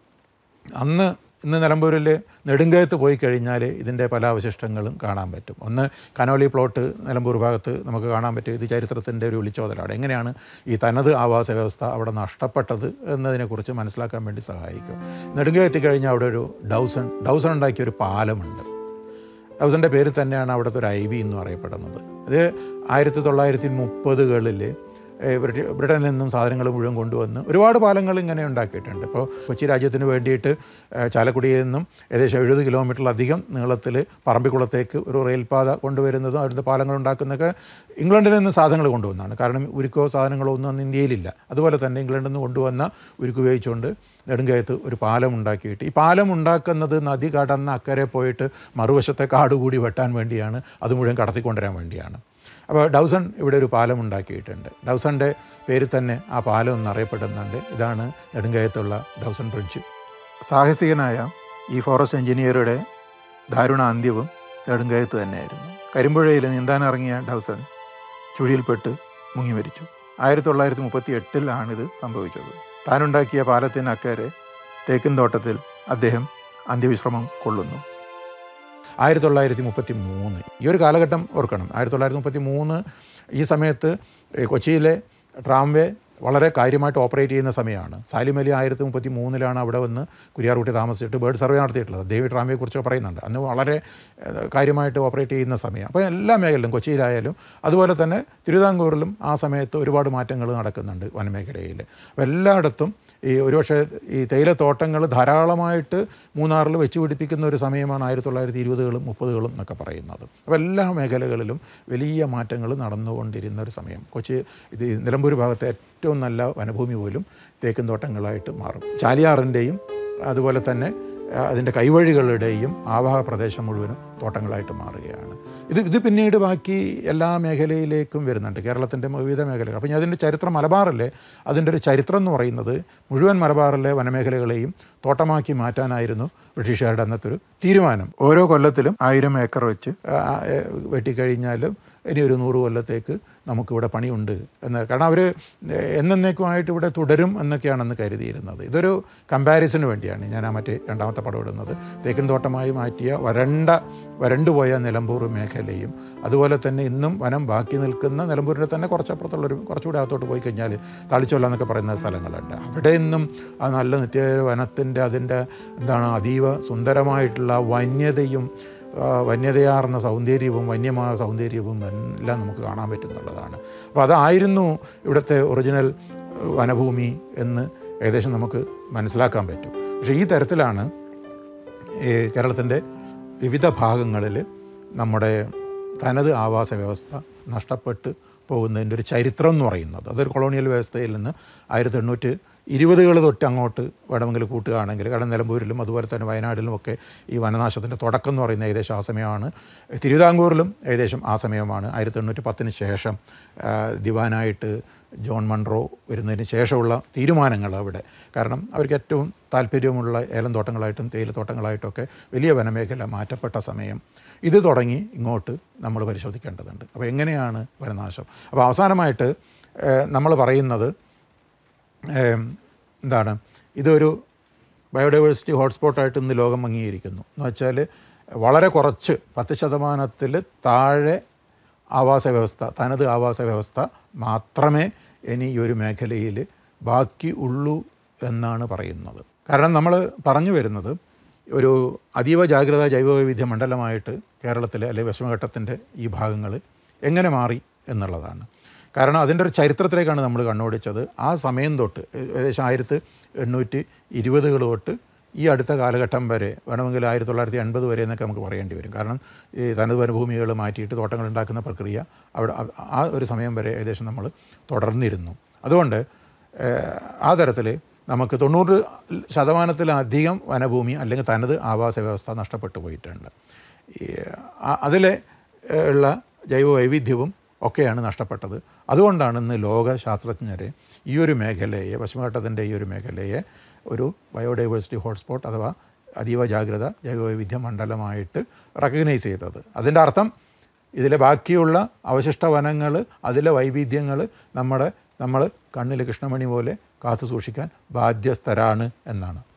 അന്ന് ഇന്ന് നിലമ്പൂരിൽ നെടുങ്കയത്ത് പോയി കഴിഞ്ഞാൽ ഇതിൻ്റെ പല അവശിഷ്ടങ്ങളും കാണാൻ പറ്റും ഒന്ന് കനോലി പ്ലോട്ട് നിലമ്പൂർ ഭാഗത്ത് നമുക്ക് കാണാൻ പറ്റും ഇത് ചരിത്രത്തിൻ്റെ ഒരു വിളിച്ചോതലാണ് എങ്ങനെയാണ് ഈ തനത് ആവാസ വ്യവസ്ഥ അവിടെ നഷ്ടപ്പെട്ടത് എന്നതിനെക്കുറിച്ച് മനസ്സിലാക്കാൻ വേണ്ടി സഹായിക്കും നെടുങ്കയം എത്തിക്കഴിഞ്ഞാൽ അവിടെ ഒരു ഡൗസൺ ഡൗസൺ ഉണ്ടാക്കിയ ഒരു പാലമുണ്ട് ഡൗസൻ്റെ പേര് തന്നെയാണ് അവിടുത്തെ ഒരു ഐ വി എന്ന് പറയപ്പെടുന്നത് ഇത് ആയിരത്തി തൊള്ളായിരത്തി മുപ്പതുകളിൽ ബ്രിട്ടനിൽ നിന്നും സാധനങ്ങൾ മുഴുവൻ കൊണ്ടുവന്ന് ഒരുപാട് പാലങ്ങൾ ഇങ്ങനെ ഉണ്ടാക്കിയിട്ടുണ്ട് ഇപ്പോൾ കൊച്ചി രാജ്യത്തിന് വേണ്ടിയിട്ട് ഏഹ്, ചാലക്കുടിയിൽ നിന്നും ഏകദേശം എഴുപത് കിലോമീറ്ററിലധികം നീളത്തിൽ പറമ്പിക്കുളത്തേക്ക് ഒരു റെയിൽപാത കൊണ്ടുവരുന്നതും അവിടുത്തെ പാലങ്ങൾ ഉണ്ടാക്കുന്നതൊക്കെ ഇംഗ്ലണ്ടിൽ നിന്ന് സാധനങ്ങൾ കൊണ്ടുവന്നതാണ് കാരണം ഉരുക്കോ സാധനങ്ങളോ ഒന്നും അന്ന് ഇന്ത്യയിലില്ല അതുപോലെ തന്നെ ഇംഗ്ലണ്ടിൽ നിന്ന് കൊണ്ടുവന്ന ഉരുക്ക് ഉപയോഗിച്ചുകൊണ്ട് നെടുങ്കയത്ത് ഒരു പാലം ഉണ്ടാക്കിയിട്ട് ഈ പാലം ഉണ്ടാക്കുന്നത് നദി കടന്ന് അക്കരെ പോയിട്ട് മറുവശത്തെ കാട് കൂടി വെട്ടാൻ വേണ്ടിയാണ് അത് മുഴുവൻ കടത്തിക്കൊണ്ടുവരാൻ വേണ്ടിയാണ് അപ്പോൾ ഡൗസൺ ഇവിടെ ഒരു പാലം ഉണ്ടാക്കിയിട്ടുണ്ട് ഡൗസൻ്റെ പേരിൽ തന്നെ ആ പാലം എന്നറിയപ്പെടുന്നുണ്ട് ഇതാണ് നെടുങ്കയത്തുള്ള ഡൗസൺ ബ്രിഡ്ജ് സാഹസികനായ ഈ ഫോറസ്റ്റ് എഞ്ചിനീയറുടെ ദാരുണ അന്ത്യവും നെടുങ്കയത്ത് തന്നെയായിരുന്നു കരിമ്പുഴയിൽ നീന്താനിറങ്ങിയ ഡൗസൺ ചുഴിയിൽപ്പെട്ട് മുങ്ങി മരിച്ചു ആയിരത്തി തൊള്ളായിരത്തി മുപ്പത്തി എട്ടിലാണിത് സംഭവിച്ചത് താനുണ്ടാക്കിയ പാലത്തിനക്കരെ തേക്കിൻ തോട്ടത്തിൽ അദ്ദേഹം അന്ത്യവിശ്രമം കൊള്ളുന്നു ആയിരത്തി തൊള്ളായിരത്തി മുപ്പത്തി മൂന്ന് ഈ ഒരു കാലഘട്ടം ഓർക്കണം ആയിരത്തി തൊള്ളായിരത്തി മുപ്പത്തി മൂന്ന് ഈ സമയത്ത് ഏ, കൊച്ചിയിലെ ട്രാംവേ വളരെ കാര്യമായിട്ട് ഓപ്പറേറ്റ് ചെയ്യുന്ന സമയമാണ് സാലിം അലി ആയിരത്തി മുപ്പത്തി മൂന്നിലാണ് അവിടെ വന്ന് കുരിയാർകുട്ടി താമസിച്ചിട്ട് ബേർഡ് സർവേ നടത്തിയിട്ടുള്ളത് ദേവി ട്രാംവയെ കുറിച്ച് പറയുന്നുണ്ട് അന്ന് വളരെ ഏഹ്, കാര്യമായിട്ട് ഓപ്പറേറ്റ് ചെയ്യുന്ന സമയം അപ്പോൾ എല്ലാ മേഖലയിലും കൊച്ചിയിലായാലും അതുപോലെ തന്നെ തിരുവിതാംകൂറിലും ആ സമയത്ത് ഒരുപാട് മാറ്റങ്ങൾ നടക്കുന്നുണ്ട് വനമേഖലയിൽ അപ്പോൾ എല്ലായിടത്തും ഈ ഒരുപക്ഷെ ഈ തേയിലത്തോട്ടങ്ങൾ ധാരാളമായിട്ട് മൂന്നാറിൽ വെച്ച് പിടിപ്പിക്കുന്ന ഒരു സമയമാണ് ആയിരത്തി തൊള്ളായിരത്തി ഇരുപതുകളും മുപ്പതുകളും എന്നൊക്കെ പറയുന്നത് അപ്പോൾ എല്ലാ മേഖലകളിലും വലിയ മാറ്റങ്ങൾ നടന്നുകൊണ്ടിരുന്ന ഒരു സമയം കൊച്ചി ഇത് ഈ നിലമ്പൂർ ഭാഗത്തെ ഏറ്റവും നല്ല വനഭൂമി പോലും തേക്കും തോട്ടങ്ങളായിട്ട് മാറും ചാലിയാറിൻ്റെയും അതുപോലെ തന്നെ ആ, അതിൻ്റെ കൈവഴികളുടെയും ആവാഹ പ്രദേശം മുഴുവനും തോട്ടങ്ങളായിട്ട് മാറുകയാണ് ഇത് ഇത് പിന്നീട് ബാക്കി എല്ലാ മേഖലയിലേക്കും വരുന്നുണ്ട് കേരളത്തിൻ്റെ വിവിധ മേഖലകൾ അപ്പോൾ ഞാൻ അതിൻ്റെ ചരിത്രം മലബാറിലെ അതിൻ്റെ ഒരു ചരിത്രം എന്ന് പറയുന്നത് മുഴുവൻ മലബാറിലെ വനമേഖലകളെയും തോട്ടമാക്കി മാറ്റാനായിരുന്നു ബ്രിട്ടീഷുകാരുടെ അന്നത്തെ ഒരു തീരുമാനം ഓരോ കൊല്ലത്തിലും ആയിരം ഏക്കർ വെച്ച് ആ, ഏ, വെട്ടിക്കഴിഞ്ഞാലും ഇനി ഒരു നൂറ് കൊല്ലത്തേക്ക് നമുക്കിവിടെ പണിയുണ്ട് എന്ന് കാരണം അവർ എന്നേക്കുമായിട്ട് ഇവിടെ തുടരും എന്നൊക്കെയാണെന്ന് കരുതിയിരുന്നത് ഇതൊരു കമ്പാരിസന് വേണ്ടിയാണ് ഞാൻ ആ മറ്റേ രണ്ടാമത്തെ പടം ഇടുന്നത് തേക്കിൻ തോട്ടമായി മാറ്റിയ വരണ്ട വരണ്ടുപോയ നിലമ്പൂർ മേഖലയും അതുപോലെ തന്നെ ഇന്നും വനം ബാക്കി നിൽക്കുന്ന നിലമ്പൂരിൻ്റെ തന്നെ കുറച്ചപ്പുറത്തുള്ളൊരു കുറച്ചുകൂടെ അകത്തോട്ട് പോയി കഴിഞ്ഞാൽ താളിച്ചോല എന്നൊക്കെ പറയുന്ന സ്ഥലങ്ങളുണ്ട് അവിടെ ഇന്നും ആ നല്ല നിത്യ വനത്തിൻ്റെ അതിൻ്റെ എന്താണ് അതീവ സുന്ദരമായിട്ടുള്ള വന്യതയും ആ, വന്യതയാർന്ന സൗന്ദര്യവും വന്യമായ സൗന്ദര്യവും എല്ലാം നമുക്ക് കാണാൻ പറ്റുന്നുള്ളതാണ് അപ്പോൾ അതായിരുന്നു ഇവിടുത്തെ ഒറിജിനൽ വനഭൂമി എന്ന് ഏകദേശം നമുക്ക് മനസ്സിലാക്കാൻ പറ്റും പക്ഷേ ഈ തരത്തിലാണ് ഈ കേരളത്തിൻ്റെ വിവിധ ഭാഗങ്ങളിൽ നമ്മുടെ തനത് ആവാസ വ്യവസ്ഥ നഷ്ടപ്പെട്ട് പോകുന്നതിൻ്റെ ഒരു ചരിത്രം എന്ന് പറയുന്നത് അതൊരു കൊളോണിയൽ വ്യവസ്ഥയിൽ നിന്ന് ആയിരത്തി എണ്ണൂറ്റി ഇരുപതുകൾ തൊട്ട് അങ്ങോട്ട് വേണമെങ്കിൽ കൂട്ടുകയാണെങ്കിൽ കാരണം നിലമ്പൂരിലും അതുപോലെ തന്നെ വയനാട്ടിലും ഒക്കെ ഈ വനനാശത്തിൻ്റെ തുടക്കം എന്ന് പറയുന്നത് ഏകദേശം ആ സമയമാണ് തിരുവിതാംകൂറിലും ഏകദേശം ആ സമയമാണ് ആയിരത്തി എണ്ണൂറ്റി പത്തിന് ശേഷം ആ, ദിവാനായിട്ട് ജോൺ മൺറോ വരുന്നതിന് ശേഷമുള്ള തീരുമാനങ്ങൾ അവിടെ കാരണം അവർക്ക് ഏറ്റവും താല്പര്യമുള്ള ഏലം തോട്ടങ്ങളായിട്ടും തേയിലത്തോട്ടങ്ങളായിട്ടൊക്കെ വലിയ വനമേഖല മാറ്റപ്പെട്ട സമയം ഇത് തുടങ്ങി ഇങ്ങോട്ട് നമ്മൾ പരിശോധിക്കേണ്ടതുണ്ട് അപ്പോൾ എങ്ങനെയാണ് വനനാശം അപ്പോൾ അവസാനമായിട്ട് നമ്മൾ പറയുന്നത് ഏം, എന്താണ് ഇതൊരു ബയോഡൈവേഴ്സിറ്റി ഹോട്ട്സ്പോട്ടായിട്ട് ഇന്ന് ലോകം അംഗീകരിക്കുന്നു എന്ന് വെച്ചാൽ വളരെ കുറച്ച് പത്ത് ശതമാനത്തിൽ താഴെ ആവാസ വ്യവസ്ഥ തനത് ആവാസ വ്യവസ്ഥ മാത്രമേ ഇനി ഈ ഒരു മേഖലയിൽ ബാക്കി ഉള്ളൂ എന്നാണ് പറയുന്നത് കാരണം നമ്മൾ പറഞ്ഞു വരുന്നത് ഒരു അതീവ ജാഗ്രത ജൈവവൈവിധ്യ മണ്ഡലമായിട്ട് കേരളത്തിലെ അല്ലെങ്കിൽ പശ്ചിമഘട്ടത്തിൻ്റെ ഈ ഭാഗങ്ങൾ എങ്ങനെ മാറി എന്നുള്ളതാണ് കാരണം അതിൻ്റെ ഒരു ചരിത്രത്തിലേക്കാണ് നമ്മൾ കണ്ണോടിച്ചത് ആ സമയം തൊട്ട് ഏകദേശം ആയിരത്തി എണ്ണൂറ്റി ഇരുപതുകൾ തൊട്ട് ഈ അടുത്ത കാലഘട്ടം വരെ വേണമെങ്കിൽ ആയിരത്തി തൊള്ളായിരത്തി എൺപത് വരെ എന്നൊക്കെ നമുക്ക് പറയേണ്ടി വരും കാരണം ഈ തനത് വനഭൂമികൾ മാറ്റിയിട്ട് തോട്ടങ്ങൾ ഉണ്ടാക്കുന്ന പ്രക്രിയ അവിടെ ആ- ആ ഒരു സമയം വരെ ഏകദേശം നമ്മൾ തുടർന്നിരുന്നു അതുകൊണ്ട് ഏഹ്, ആ തരത്തിൽ നമുക്ക് തൊണ്ണൂറ് ശതമാനത്തിലധികം വനഭൂമി അല്ലെങ്കിൽ തനത് ആവാസ വ്യവസ്ഥ നഷ്ടപ്പെട്ടു പോയിട്ടുണ്ട് ഈ ആ- അതിലെ ഏഹ്, ഉള്ള ജൈവ വൈവിധ്യവും ഒക്കെയാണ് നഷ്ടപ്പെട്ടത് അതുകൊണ്ടാണ് ഇന്ന് ലോക ശാസ്ത്രജ്ഞരെ ഈ ഒരു മേഖലയെ പശ്ചിമഘട്ടത്തിൻ്റെ ഈ ഒരു മേഖലയെ ഒരു ബയോഡൈവേഴ്സിറ്റി ഹോട്ട്സ്പോട്ട് അഥവാ അതീവ ജാഗ്രത ജൈവവൈവിധ്യ മണ്ഡലമായിട്ട് റെക്കഗ്നൈസ് ചെയ്തത് അതിൻ്റെ അർത്ഥം ഇതിലെ ബാക്കിയുള്ള അവശിഷ്ട വനങ്ങൾ അതിലെ വൈവിധ്യങ്ങൾ നമ്മുടെ നമ്മൾ കണ്ണിൽ കൃഷ്ണമണി പോലെ കാത്തു സൂക്ഷിക്കാൻ ബാധ്യസ്ഥരാണ് എന്നാണ്